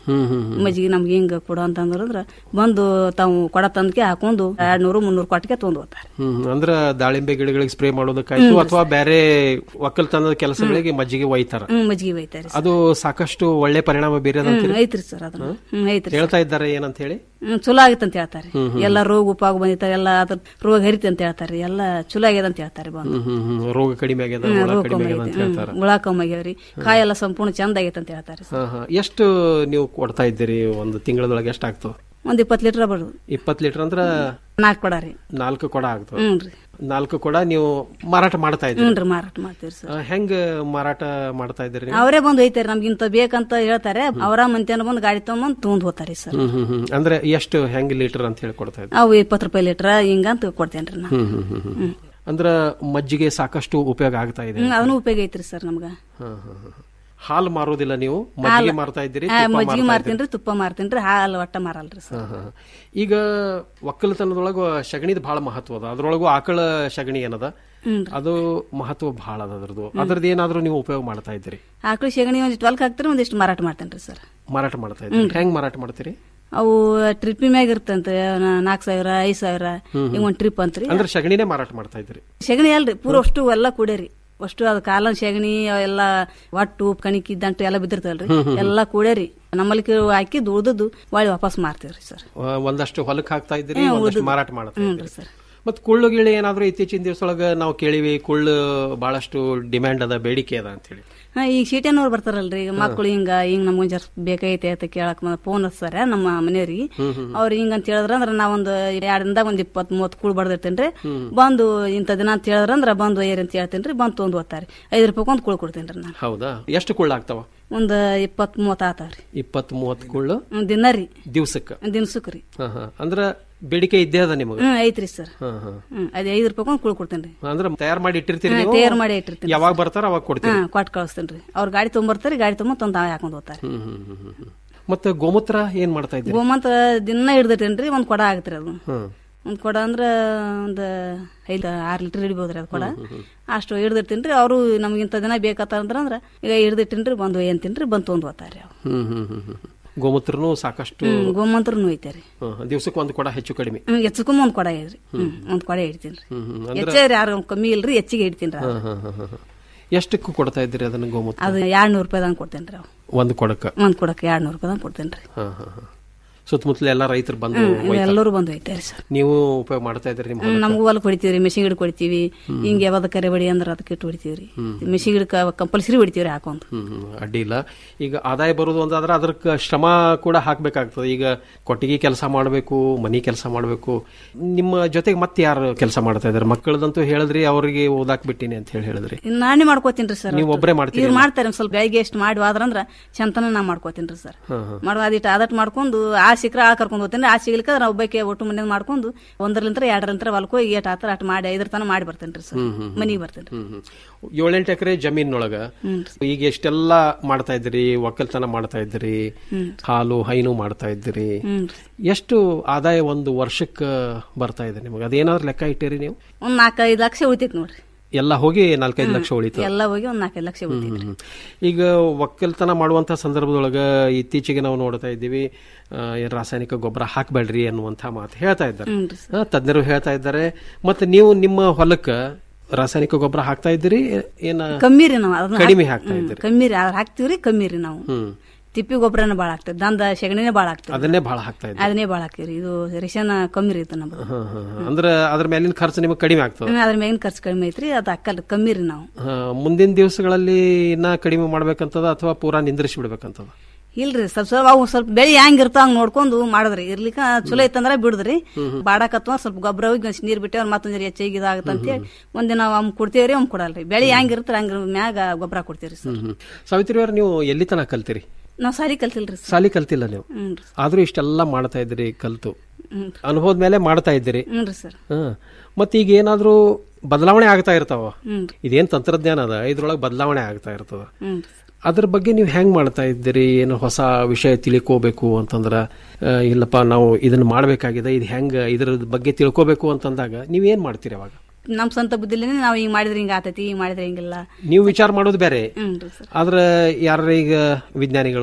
ಹ್ಮ್ ಹ್ಮ್ ಹ್ಮ್. ಮಜ್ಜಿಗೆ ನಮ್ಗೆ ಹಿಂಗ ಕೊಡು ಅಂತಂದ್ರ ಬಂದು ತಾವು ಕೊಡ ತಂದಕ್ಕೆ ಹಾಕೊಂಡು ಎರಡ್ ನೂರು ಮುನ್ನೂರು ಕೊಟ್ಟಿಗೆ ತೊಗೊಂಡ್ ಹೋಗ್ತಾರೆ ಹ್ಮ್ ಅಂದ್ರ ದಾಳಿಂಬೆ ಗಿಡಗಳಿಗೆ ಸ್ಪ್ರೇ ಮಾಡೋದಕ್ಕಾಯ್ತು ಹ್ಮ್. ಅಥವಾ ಬೇರೆ ಒಕ್ಕಲ್ತನದ ಕೆಲಸಗಳಿಗೆ ಮಜ್ಜಿಗೆ ಒಯ್ತಾರ ಹ್ಮ್ ಮಜ್ಜಿಗೆ ಒಯ್ತಾರೆ ಅದು ಸಾಕಷ್ಟು ಒಳ್ಳೆ ಪರಿಣಾಮ ಬೀರದಂತ ಹ್ಮ್, ಐತ್ರಿ ಸರ್ ಅದನ್ನ ಹ್ಮ್ ಐತ್ರಿ ಹೇಳ್ತಾ ಇದ್ದಾರೆ ಏನಂತ ಹೇಳಿ ಹ್ಮ್ ಚಲೋ ಆಗಿತ್ತು ಅಂತ ಹೇಳ್ತಾರೆ ಹ್ಮ್, ಹ್ಮ್. ಎಲ್ಲ ರೋಗ ಉಪಾಗ ಬಂದಿರ್ತಾರೆ ಎಲ್ಲ ಅದ್ರ ರೋಗ ಹರಿತಿ ಅಂತ ಹೇಳ್ತಾರೆ ಎಲ್ಲ ಚಲೋ ಆಗ್ಯದ ಅಂತ ಹೇಳ್ತಾರೆ ಬಂದು ಹ್ಮ್ ಹ್ಮ್ ಹ್ಮ್ ರೋಗ ಕಡಿಮೆ ಆಗ್ಯದ ಹ್ಮ್, ಹುಳ ರೋಗ ಕಡಿಮೆ ಕಮ್ಮಿ ಆಗ್ಯದ ಅಂತ ಆಗೈತಿ. ಹೇಳ್ತಾರ ಹ್ಮ್, ಹುಳ ಕಮ್ಮಿ ಆಗ್ಯಾವ್ರಿ ಕಾಯಿ ಎಲ್ಲ ಸಂಪೂರ್ಣ ಚಂದ ಆಗೈತೆ ಅಂತ ಹೇಳ್ತಾರೆ ಹಾ ಹಾ ಎಷ್ಟು ನೀವು ಕೊಡ್ತಾ ಇದ್ದೀರಿ ಒಂದು ತಿಂಗಳದೊಳಗೆ ಎಷ್ಟು ಆಗ್ತದೆ ಒಂದ್ ಇಪ್ಪತ್ತು ಲೀಟರ್ ಬರೋದು ಇಪ್ಪತ್ತು ಲೀಟರ್ ಅಂದ್ರ ನಾಲ್ಕು ಕೊಡ ರೀ ನಾಲ್ಕು ಕೊಡ ಆಗ್ತದೆ ಹ್ಞೂ ರೀ ನಾಲ್ಕು ಕೊಡ ನೀವು ಮಾರಾಟ ಮಾಡ್ತಾ ಇದ್ದೀರಿ ಹ್ಞೂ ರೀ ಮಾರಾಟ ಮಾಡ್ತೀವಿ ಸರ್ ಆ, ಹೆಂಗ್ ಮಾರಾಟ ಮಾಡ್ತಾ ಇದ್ದೀರಿ ನೀವು? ಅವರೇ ಬಂದು ಒಯ್ತಾರೆ ನಮ್ಗೆ ಇಂತ ಬೇಕಂತ ಹೇಳ್ತಾರೆ ಅವರ ಮಂತ್ಯಾನ ಬಂದು ಗಾಡಿ ತಗೊಂಬಂದು ತೊಗೊಂಡ್ ಹೋಗ್ತಾರೆ ಸರ್ ಹ್ಮ್ ಹ್ಮ್ ಹ್ಮ್ ಅಂದ್ರೆ ಎಷ್ಟು ಹೆಂಗ್ ಲೀಟರ್ ಅಂತ ಹೇಳಿ ಕೊಡ್ತಾ ಇದ್ದೀರಿ ಅವು ಇಪ್ಪತ್ತು ರೂಪಾಯಿ ಲೀಟರ್ ಹಿಂಗಂತ ಕೊಡ್ತೇನ್ರಿ ನಾ ಹ್ಮ್ ಹ್ಮ್ ಹ್ಮ್ ಹ್ಮ್ ಅಂದ್ರ ಮಜ್ಜಿಗೆ ಸಾಕಷ್ಟು ಉಪಯೋಗ ಆಗ್ತಾ ಇದೆ ಹ್ಮ್ ಅದನ್ನು ಉಪಯೋಗ ಐತ್ರಿ ಸರ್ ನಮ್ಗ ಹಾ, ಹಾ, ಹಾ. ಹಾಲು ಮಾರೋದಿಲ್ಲ ನೀವು ಮಜ್ಜಿಗೆ ಹಾಲ್- ಮಾರ್ತಾ ಇದ್ದೀರಿ ಆ, ತುಪ್ಪ ಮಜ್ಜಿಗೆ ಮಾರ್ತಾ ಇದ್ದೀರಿ. ಮಾರ್ತೀನ್ರಿ ತುಪ್ಪ ಮಾರ್ತೀನ್ರಿ ಹಾಲು ಒಟ್ಟ ಮಾರಲ್ರಿ ಸರ್ ಹಾ, ಹಾ, ಹಾ. ಈಗ ಒಕ್ಕಲತನದೊಳಗ ಸಗಣಿದ ಬಹಳ ಮಹತ್ವ ಅದ ಅದ್ರೊಳಗೂ ಆಕಳ ಸಗಣಿ ಏನದ ಹ್ಮ್ ಅದು ಮಹತ್ವ ಬಹಳ ಅದ ಅದ್ರದ್ದು ಅದ್ರದ್ದು ಏನಾದ್ರೂ ನೀವು ಉಪಯೋಗ ಮಾಡ್ತಾ ಇದ್ದೀರಿ ಆಕಳು ಸೆಗಣಿ ಒಂದಿಷ್ಟು ಹೊಲ್ಕ್ ಹಾಕ್ತಾರೆ ಒಂದಿಷ್ಟು ಮಾರಾಟ ಮಾಡ್ತೇನ್ರಿ ಸರ್ ಮಾರಾಟ ಮಾಡ್ತಾ ಇದ್ದೀರಿ ಹೆಂಗ್ ಮಾರಾಟ ಮಾಡ್ತೀರಿ ಅವು ಟ್ರಿಪ್ಪಿ ಮ್ಯಾಗ ಇರ್ತಂತ ನಾಲ್ಕು ಸಾವಿರ ಐದ್ ಸಾವಿರ ಹ್ಮ್, ಹಿಂಗ ಒಂದ್ ಟ್ರಿಪ್ ಅಂತ್ರಿ ಅಂದ್ರೆ ಸಗಣಿನೇ ಮಾರಾಟ ಮಾಡ್ತಾ ಇದ್ದೀರಿ ಸೆಗಣಿ ಅಲ್ರಿ ಪೂರ ಅಷ್ಟು ಎಲ್ಲ ಕೂಡೇರಿ ಅಷ್ಟು ಅದು ಕಾಲನ್ ಸೆಗಣಿ ಎಲ್ಲ ಒಟ್ಟು ಕಣಿಕಿ ದಂಟು ಎಲ್ಲ ಬಿದ್ದಿರ್ತಲ್ರಿ ಹ್ಮ್, ಹ್ಮ್, ಹ್ಮ್. ಎಲ್ಲ ಕೂಡೇರಿ ನಮ್ಮಲ್ಲಿ ಹಾಕಿ ಉಳ್ದದ್ದು ಒಳ್ಳೆ ವಾಪಸ್ ಮಾರ್ತೀವ್ರಿ ಸರ್ ಆ, ಒಂದಷ್ಟು ಹೊಲಕ್ಕೆ ಹಾಕ್ತಾ ಇದ್ದೀರಿ ಹ್ಮ್, ಒಂದಷ್ಟು ಉಳ್ದದ್ದು. ಮಾರಾಟ ಮಾಡ್ತಾ ಹ್ಞೂ ಇದ್ದೀರಿ ಸರ್ ಮತ್ ಕುಳ್ಳು ಗಿಳಿ ಏನಾದ್ರೂ ಇತ್ತೀಚಿನ ದಿವಸೊಳಗ ನಾವು ಕೇಳಿವಿ ಕುಳ್ಳು ಬಹಳಷ್ಟು ಡಿಮ್ಯಾಂಡ್ ಅದ ಬೇಡಿಕೆ ಅದ ಅಂತ ಹೇಳಿ ಹಾ ಈಗ ಸೀಟನವ್ರು ಬರ್ತಾರಲ್ರಿ ಈಗ ಮಕ್ಳು ಹಿಂಗ ಹಿಂಗ್ ನಮ್ಗೊಂದ್ ಜರ ಬೇಕಾಗೈತೆ ಅಂತ ಕೇಳಕ್ ಫೋನ್ ಹಚ್ತಾರ ನಮ್ಮ ಮನೆಯವ್ರಿಗೆ ಹ್ಮ್, ಹ್ಮ್, ಹ್ಮ್. ಅವ್ರು ಹಿಂಗ ಅಂತ ಹೇಳಿದ್ರ ಅಂದ್ರ ನಾವೊಂದ್ ಎರಡರಿಂದ ಒಂದ್ ಇಪ್ಪತ್ ಮೂವತ್ ಕೂಳ್ ಬಡ್ದಿರ್ತೇನ್ರಿ ಹ್ಮ್. ಬಂದು ಇಂಥ ದಿನ ಅಂತ ಹೇಳಿದ್ರಂದ್ರ ಬಂದು ಒಯ್ಯರಿ ಅಂತ ಹೇಳ್ತೇನ್ರಿ ಬಂದು ತೊಗೊಂಡ್ ಹೋಗ್ತಾರೆ ಐದು ರೂಪಾಯಿ ಒಂದು ಕೂಳ್ ಕೊಡ್ತೇನ್ರಿ ನಾನು ಹೌದಾ ಎಷ್ಟು ಕುಳ್ಳು ಆಗ್ತಾವ ಒಂದ್ ಇಪ್ಪತ್ ಮೂವತ್ ಆತಾವ್ರಿ ಇಪ್ಪತ್ ಮೂವತ್ ಕುಳ್ಳು ಒಂದ್ ದಿನ ರೀ ದಿವ್ಸಕ್ಕ ದಿನ್ಸಕ್ ರೀ ಹಾ ಹಾ ಅಂದ್ರ ಬೇಡಿಕೆ ಇದ್ದೇ ಅದ ನಿಮಗ ಹ್ಮ್ ಐತ್ರಿ ಸರ್ ಹಾ ಹಾ ಹ್ಮ್ ಅದ್ ಐದು ರೂಪಾಯಿ ಒಂದು ಕೂಳ್ ಕೊಡ್ತೇನ್ರಿ ಅಂದ್ರ ತಯಾರ್ ಮಾಡಿ ಇಟ್ಟಿರ್ತೀರಿ ಹಾ, ನೀವು ತಯಾರ್ ಮಾಡಿ ಇಟ್ಟಿರ್ತೀನಿ. ಯಾವಾಗ ಬರ್ತಾರ ಅವಾಗ ಕೊಡ್ತೀರಿ ಹಾ ಕೊಟ್ಟು ಕಳಿಸ್ತೇನ್ರಿ ಅವ್ರ ಗಾಡಿ ತೊಗೊಂಬರ್ತಾರೆ ಗಾಡಿ ತೊಗೊಂಬ ತಂದು ತಾವೇ ಹಾಕೊಂಡ್ ಹೋಗ್ತಾರೆ ಹ್ಮ್ ಹ್ಮ್ ಹ್ಮ್ ಹ್ಮ್ ಹ್ಮ್. ಮತ್ತೆ ಗೋಮೂತ್ರ ಏನ್ ಮಾಡ್ತಾ ಇದ್ದೀರಿ ಗೋಮಂತ ದಿನ ಹಿಡ್ದಿಟ್ಟೇನ್ರಿ ಒಂದ್ ಕೊಡ ಆಗತ್ರಿ ಅದು ಹ್ಮ್ ಒಂದ್ ಕೊಡ ಅಂದ್ರ ಒಂದ್ ಐದ್ ಆರ್ ಲೀಟರ್ ಹಿಡಿಬೋದ್ರಿ ಅದ್ ಕೊಡ ಅಷ್ಟು ಹಿಡ್ದಿರ್ತೀನ್ರಿ ಅವರು ನಮ್ಗೆ ಇಂಥ ದಿನ ಬೇಕಂತಂದ್ರ ಅಂದ್ರ ಈಗ ಹಿಡ್ದಿಟ್ಟಿನ್ರಿ ಬಂದು ಏನ್ತೀನ್ರಿ ಬಂದು ತೊಗೊಂಡ್ ಹೋಗ್ತಾರೆ ಅವ್ರು ಹ್ಮ್ ಹ್ಮ್ ಹ್ಮ್ ಹ್ಮ್ ಗೋಮೂತ್ರನು ಸಾಕಷ್ಟು ಹ್ಮ್ ಗೋಮಂತ್ರನು ಒಯ್ತಾರೆ ಹಾ, ದಿವ್ಸಕ್ಕೆ ಒಂದು ಕೊಡ ಹೆಚ್ಚು ಕಡಿಮೆ ಹ್ಮ್ ಹೆಚ್ಚುಕಮ್ಮ ಒಂದ್ ಕೊಡ ಇದ್ರಿ ಹ್ಮ್ ಒಂದ್ ಕೊಡ ಹಿಡ್ತೀನ್ರಿ ಹ್ಮ್ ಹ್ಮ್ ಅಂದ್ರ ಹೆಚ್ಚೇರಿ ಯಾರು ಕಮ್ಮಿ ಇಲ್ರಿ ಹೆಚ್ಚಿಗೆ ಹಿಡ್ತೀನ್ರಿ ಹಾ, ಹಾ, ಹಾ, ಹಾ, ಹಾ. ಎಷ್ಟಕ್ಕೂ ಕೊಡ್ತಾ ಇದ್ದೀರಿ ಅದನ್ನ ಗೋಮೂತ್ರ ಅದು ಎರಡ್ ನೂರ್ ರೂಪಾಯಿದಂಗ್ ಕೊಡ್ತೇನ್ರಿ ಅವ್ ಒಂದು ಕೊಡಕ ಒಂದ್ ಕೊಡಕ್ಕೆ ಎರಡ್ ನೂರ್ ರೂಪಾಯಿದಂಗ್ ಕೊಡ್ತೇನ್ರಿ ಹಾ ಹಾ ಹಾ ಸುತ್ತಮುತ್ತಲ ಎಲ್ಲ ರೈತರು ಬಂದು ಹ್ಮ್ ಒಯ್ತಾರ. ಎಲ್ಲರೂ ಬಂದು ಒಯ್ತಾರೆ ಸರ್ ನೀವು ಉಪಯೋಗ ಮಾಡ್ತಾ ಇದ್ದೀರಿ ನಿಮ್ಮ ಹ್ಮ್, ಹೊಲಕ್ಕ? ನಮಗೂ ಹೊಲಕ್ ಹೊಡಿತೀವ್ರಿ ಮೆಷಿನ್ ಗಿಡಕ್ಕೆ ಹೊಡಿತೀವಿ ಹ್ಮ್. ಹಿಂಗ ಯಾವ್ದ ಕರೆ ಬಡಿ ಅಂದ್ರೆ ಅದಕ್ಕೆ ಇಟ್ಟು ಹೊಡಿತೀವ್ರಿ ಹ್ಮ್. ಮೆಷಿನ್ ಗಿಡಕ್ಕೆ ಕಂಪಲ್ಸರಿ ಹೊಡಿತೀವ್ರಿ ಹಾಕೊಂಡ್ ಹ್ಮ್ ಹ್ಮ್, ಅಡ್ಡಿ ಇಲ್ಲ ಈಗ ಆದಾಯ ಬರುದು ಅಂತಾದ್ರೆ ಅದಕ್ಕೆ ಶ್ರಮ ಕೂಡ ಹಾಕ್ಬೇಕಾಗ್ತದೆ ಈಗ ಕೊಟ್ಟಿಗೆ ಕೆಲಸ ಮಾಡಬೇಕು ಮನಿ ಕೆಲಸ ಮಾಡಬೇಕು ನಿಮ್ಮ ಜೊತೆಗೆ ಮತ್ತೆ ಯಾರು ಕೆಲಸ ಮಾಡ್ತಾ ಇದಾರೆ ಮಕ್ಕಳದಂತೂ ಹೇಳಿದ್ರಿ ಅವ್ರಿಗೆ ಓದಾಕ್ ಬಿಟ್ಟಿನಿ ಅಂತ ಹೇಳಿ ಹೇಳಿದ್ರಿ ಇನ್ ನಾನೇ ಮಾಡ್ಕೋತೀನ್ರಿ ಸರ್ ನೀವು ಒಬ್ರೇ ಮಾಡ್ತೀರಿ ಇವ್ರು ಮಾಡ್ತಾರೆ ಒಂದ್ ಸ್ವಲ್ಪ ಬೆಳಿಗ್ಗೆ ಎಷ್ಟು ಮಾಡಿ ಹೋದ್ರಂದ್ರ ಚಂತನ ನಾ ಮಾಡ್ಕೋತೀನ್ರಿ ಸರ್ ಹಾ, ಹಾ. ಮಾಡುವ ಅದಿಟ್ಟು ಆದಟ್ ಮಾಡ್ಕೊಂಡು ಆ ಸಿಕ್ರ ಆ ಕರ್ಕೊಂಡು ಹೋಗ್ತೇನೆ ಆ ಸಿಗ್ಲಿಕ್ಕ ನಾವು ಒಬ್ಬಕ್ಕೆ ಒಟ್ಟು ಮನೆ ಮಾಡ್ಕೊಂಡು ಒಂದರಲಿಂತ್ರ ಎರಡರಂತ್ರ ಹೊಲಕ್ಕೆ ಹೋಗಿ ಏಟ್ ಆತರ ಅಟ್ ಮಾಡಿ ಐದರ ತನ ಮಾಡಿ ಬರ್ತೇನ್ರಿ ಸರ್ ಹ್ಮ್, ಹ್ಮ್, ಹ್ಮ್. ಮನಿಗೆ ಬರ್ತೇನ್ರಿ ಹ್ಮ್ ಹ್ಮ್. ಏಳೆಂಟು ಎಕರೆ ಜಮೀನೊಳಗ ಹ್ಮ್. ಈಗ ಎಷ್ಟೆಲ್ಲ ಮಾಡ್ತಾ ಇದ್ದೀರಿ ಒಕ್ಕಲ್ತನ ಮಾಡ್ತಾ ಇದ್ದೀರಿ ಹ್ಮ್. ಹಾಲು ಹೈನು ಮಾಡ್ತಾ ಇದ್ದೀರಿ ಹ್ಮ್. ಎಷ್ಟು ಆದಾಯ ಒಂದು ವರ್ಷಕ್ಕೆ ಬರ್ತಾ ಇದೆ ನಿಮಗೆ ಅದೇನಾದ್ರು ಲೆಕ್ಕ ಇಟ್ಟಿರಿ ನೀವು ಒಂದ್ ನಾಲ್ಕೈದು ಲಕ್ಷ ಉಳಿತೈತಿ ನೋಡ್ರಿ ಎಲ್ಲ ಹೋಗಿ ನಾಲ್ಕೈದು ಲಕ್ಷ ಉಳಿತು ಎಲ್ಲ ಹೋಗಿ ಒಂದ್ ನಾಲ್ಕೈದು ಲಕ್ಷ ಉಳಿತೈತಿ ಹ್ಮ್. ಈಗ ಒಕ್ಕಲ್ತನ ಮಾಡುವಂತ ಸಂದರ್ಭದೊಳಗ ಇತ್ತೀಚೆಗೆ ನಾವು ನೋಡ್ತಾ ಇದ್ದೀವಿ ಆ, ಏನ್ ರಾಸಾಯನಿಕ ಗೊಬ್ಬರ ಹಾಕಬೇಡ್ರಿ ಅನ್ನುವಂತ ಮಾತು ಹೇಳ್ತಾ ಇದ್ದಾರೆ ಹ್ಮ್ ಆ, ತಜ್ಞರು ಹೇಳ್ತಾ ಇದ್ದಾರೆ ಮತ್ತೆ ನೀವು ನಿಮ್ಮ ಹೊಲಕ್ಕ ರಾಸಾಯನಿಕ ಗೊಬ್ಬರ ಹಾಕ್ತಾ ಇದ್ದೀರಿ ಏನ ಕಮ್ಮಿ ರೀ ನಾವು ಅದನ್ನ ಕಡಿಮೆ ಹಾಕ್- ಹಾಕ್ತಾ ಹ್ಮ್, ಇದ್ದೀರಿ ಕಮ್ಮಿ ರೀ ಅದ್ರ ಹಾಕ್ತಿವ್ರಿ ಕಮ್ಮಿ ರೀ ನಾವು ಹ್ಮ್ ತಿಪ್ಪಿ ಗೊಬ್ಬರನ ಬಾಳ ಆಗ್ತದೆ ದಂದ ಸೆಗಣಿನೇ ಬಾಳ ಆಗ್ತದೆ ಅದನ್ನೇ ಬಹಳ ಹಾಕ್ತಾ ಇದ್ದೀರಿ ಅದನ್ನೇ ಬಾಳ ಹಾಕ್ತಿವ್ರಿ ಇದು ರೇಷನ್ ಕಮ್ಮಿ ರೀ ಇದು ನಮ್ದು ಹಾ, ಹಾ, ಹಾ. ಅಂದ್ರ ಅದ್ರ ಮೇಲಿನ ಖರ್ಚು ನಿಮಗೆ ಕಡಿಮೆ ಆಗ್ತದೆ ಹ್ಮ್, ಅದ್ರ ಮ್ಯಾಗಿನ ಖರ್ಚು ಕಡಿಮೆ ಐತ್ರಿ ಅದು ಅಕ್ಕಲ್ ಕಮ್ಮಿ ರೀ ನಾವು ಆ, ಮುಂದಿನ ದಿವಸಗಳಲ್ಲಿ ಇನ್ನ ಕಡಿಮೆ ಮಾಡ್ಬೇಕಂತದ ಅಥವಾ ಪೂರಾ ನಿಂದ್ರಿಸಿ ಬಿಡ್ಬೇಕಂತದ ಇಲ್ರಿ ಸ್ವಲ್ಪ ಸ್ವಲ್ಪ ಅವು ಸ್ವಲ್ಪ ಬೆಳಿ ಹೆಂಗಿರ್ತಾವ ಹಂಗ್ ನೋಡ್ಕೊಂಡು ಮಾಡಿದ್ರಿ ಇರ್ಲಿಕ್ಕ ಚಲೋ ಐತಂದ್ರ ಬಿಡುದ್ರಿ ಬಾಡಕತ್ವ ಸ್ವಲ್ಪ ಗೊಬ್ಬರ ಹೋಗಿ ಒಂದ್ ನೀರ್ ಬಿಟ್ಟೇವ್ ಮತ್ತೊಂದ್ ಜರ ಹೆಚ್ಚಿಗೆ ಇದಾಗತ್ತ ಅಂತೇಳಿ ಒಂದಿನ ಒಮ್ಮೆ ಕೊಡ್ತೇವ್ರಿ ಒಮ್ಮೆ ಕೊಡಲ್ರಿ ಬೆಳಿ ಹೆಂಗಿರ್ತಾರ ಹಂಗ ಮ್ಯಾಗ ಗೊಬ್ಬರ ಕೊಡ್ತೇವ್ರಿ ಸರ್ ಹ್ಮ್ ಹ್ಮ್. ಸಾವಿತ್ರಿ ಅವ್ರ ನೀವು ಎಲ್ಲಿ ತನಕ ಕಲ್ತಿರಿ ನಾವ್ ಸಾರಿ ಕಲ್ತಿಲ್ರಿ ಸರ್ ಸಾಲಿ ಕಲ್ತಿಲ್ಲ ನೀವು ಹ್ಮ್ ಆದ್ರೂ ಇಷ್ಟೆಲ್ಲ ಮಾಡ್ತಾ ಇದ್ರಿ ಕಲ್ತು ಹ್ಮ್ ಅನುಭವದ ಮೇಲೆ ಮಾಡ್ತಾ ಇದ್ದೀರಿ ಹ್ಞೂ ಸರ್ ಹ. ಮತ್ತ್ ಈಗ ಏನಾದ್ರೂ ಬದಲಾವಣೆ ಆಗ್ತಾ ಇರ್ತಾವ ಹ್ಮ್ ಇದೇನ್ ತಂತ್ರಜ್ಞಾನ ಅದ ಇದ್ರೊಳಗೆ ಬದಲಾವಣೆ ಆಗ್ತಾ ಇರ್ತದ ಹ್ಮ್ ಅದ್ರ ಬಗ್ಗೆ ನೀವು ಹೆಂಗ್ ಮಾಡ್ತಾ ಇದ್ದೀರಿ ಏನು ಹೊಸ ವಿಷಯ ತಿಳ್ಕೋಬೇಕು ಅಂತಂದ್ರ ಆ, ಇಲ್ಲಪ್ಪ ನಾವು ಇದನ್ನ ಮಾಡ್ಬೇಕಾಗಿದೆ ಇದು ಹೆಂಗ ಇದ್ರ ಬಗ್ಗೆ ತಿಳ್ಕೋಬೇಕು ಅಂತಂದಾಗ ನೀವೇನ್ ಮಾಡ್ತೀರಿ ಅವಾಗ ನಮ್ ಸ್ವಂತ ಬುದ್ಧಿಲೇನೆ ನಾವ್ ಹಿಂಗ್ ಮಾಡಿದ್ರೆ ಹಿಂಗ ಆತೈತಿ ಹಿಂಗ್ ಮಾಡಿದ್ರೆ ಹಿಂಗಿಲ್ಲ ನೀವು ವಿಚಾರ ಮಾಡೋದು ಬೇರೆ ಹ್ಞೂ ಸರ್ ಆದ್ರೆ ಯಾರ ಈಗ ವಿಜ್ಞಾನಿಗಳು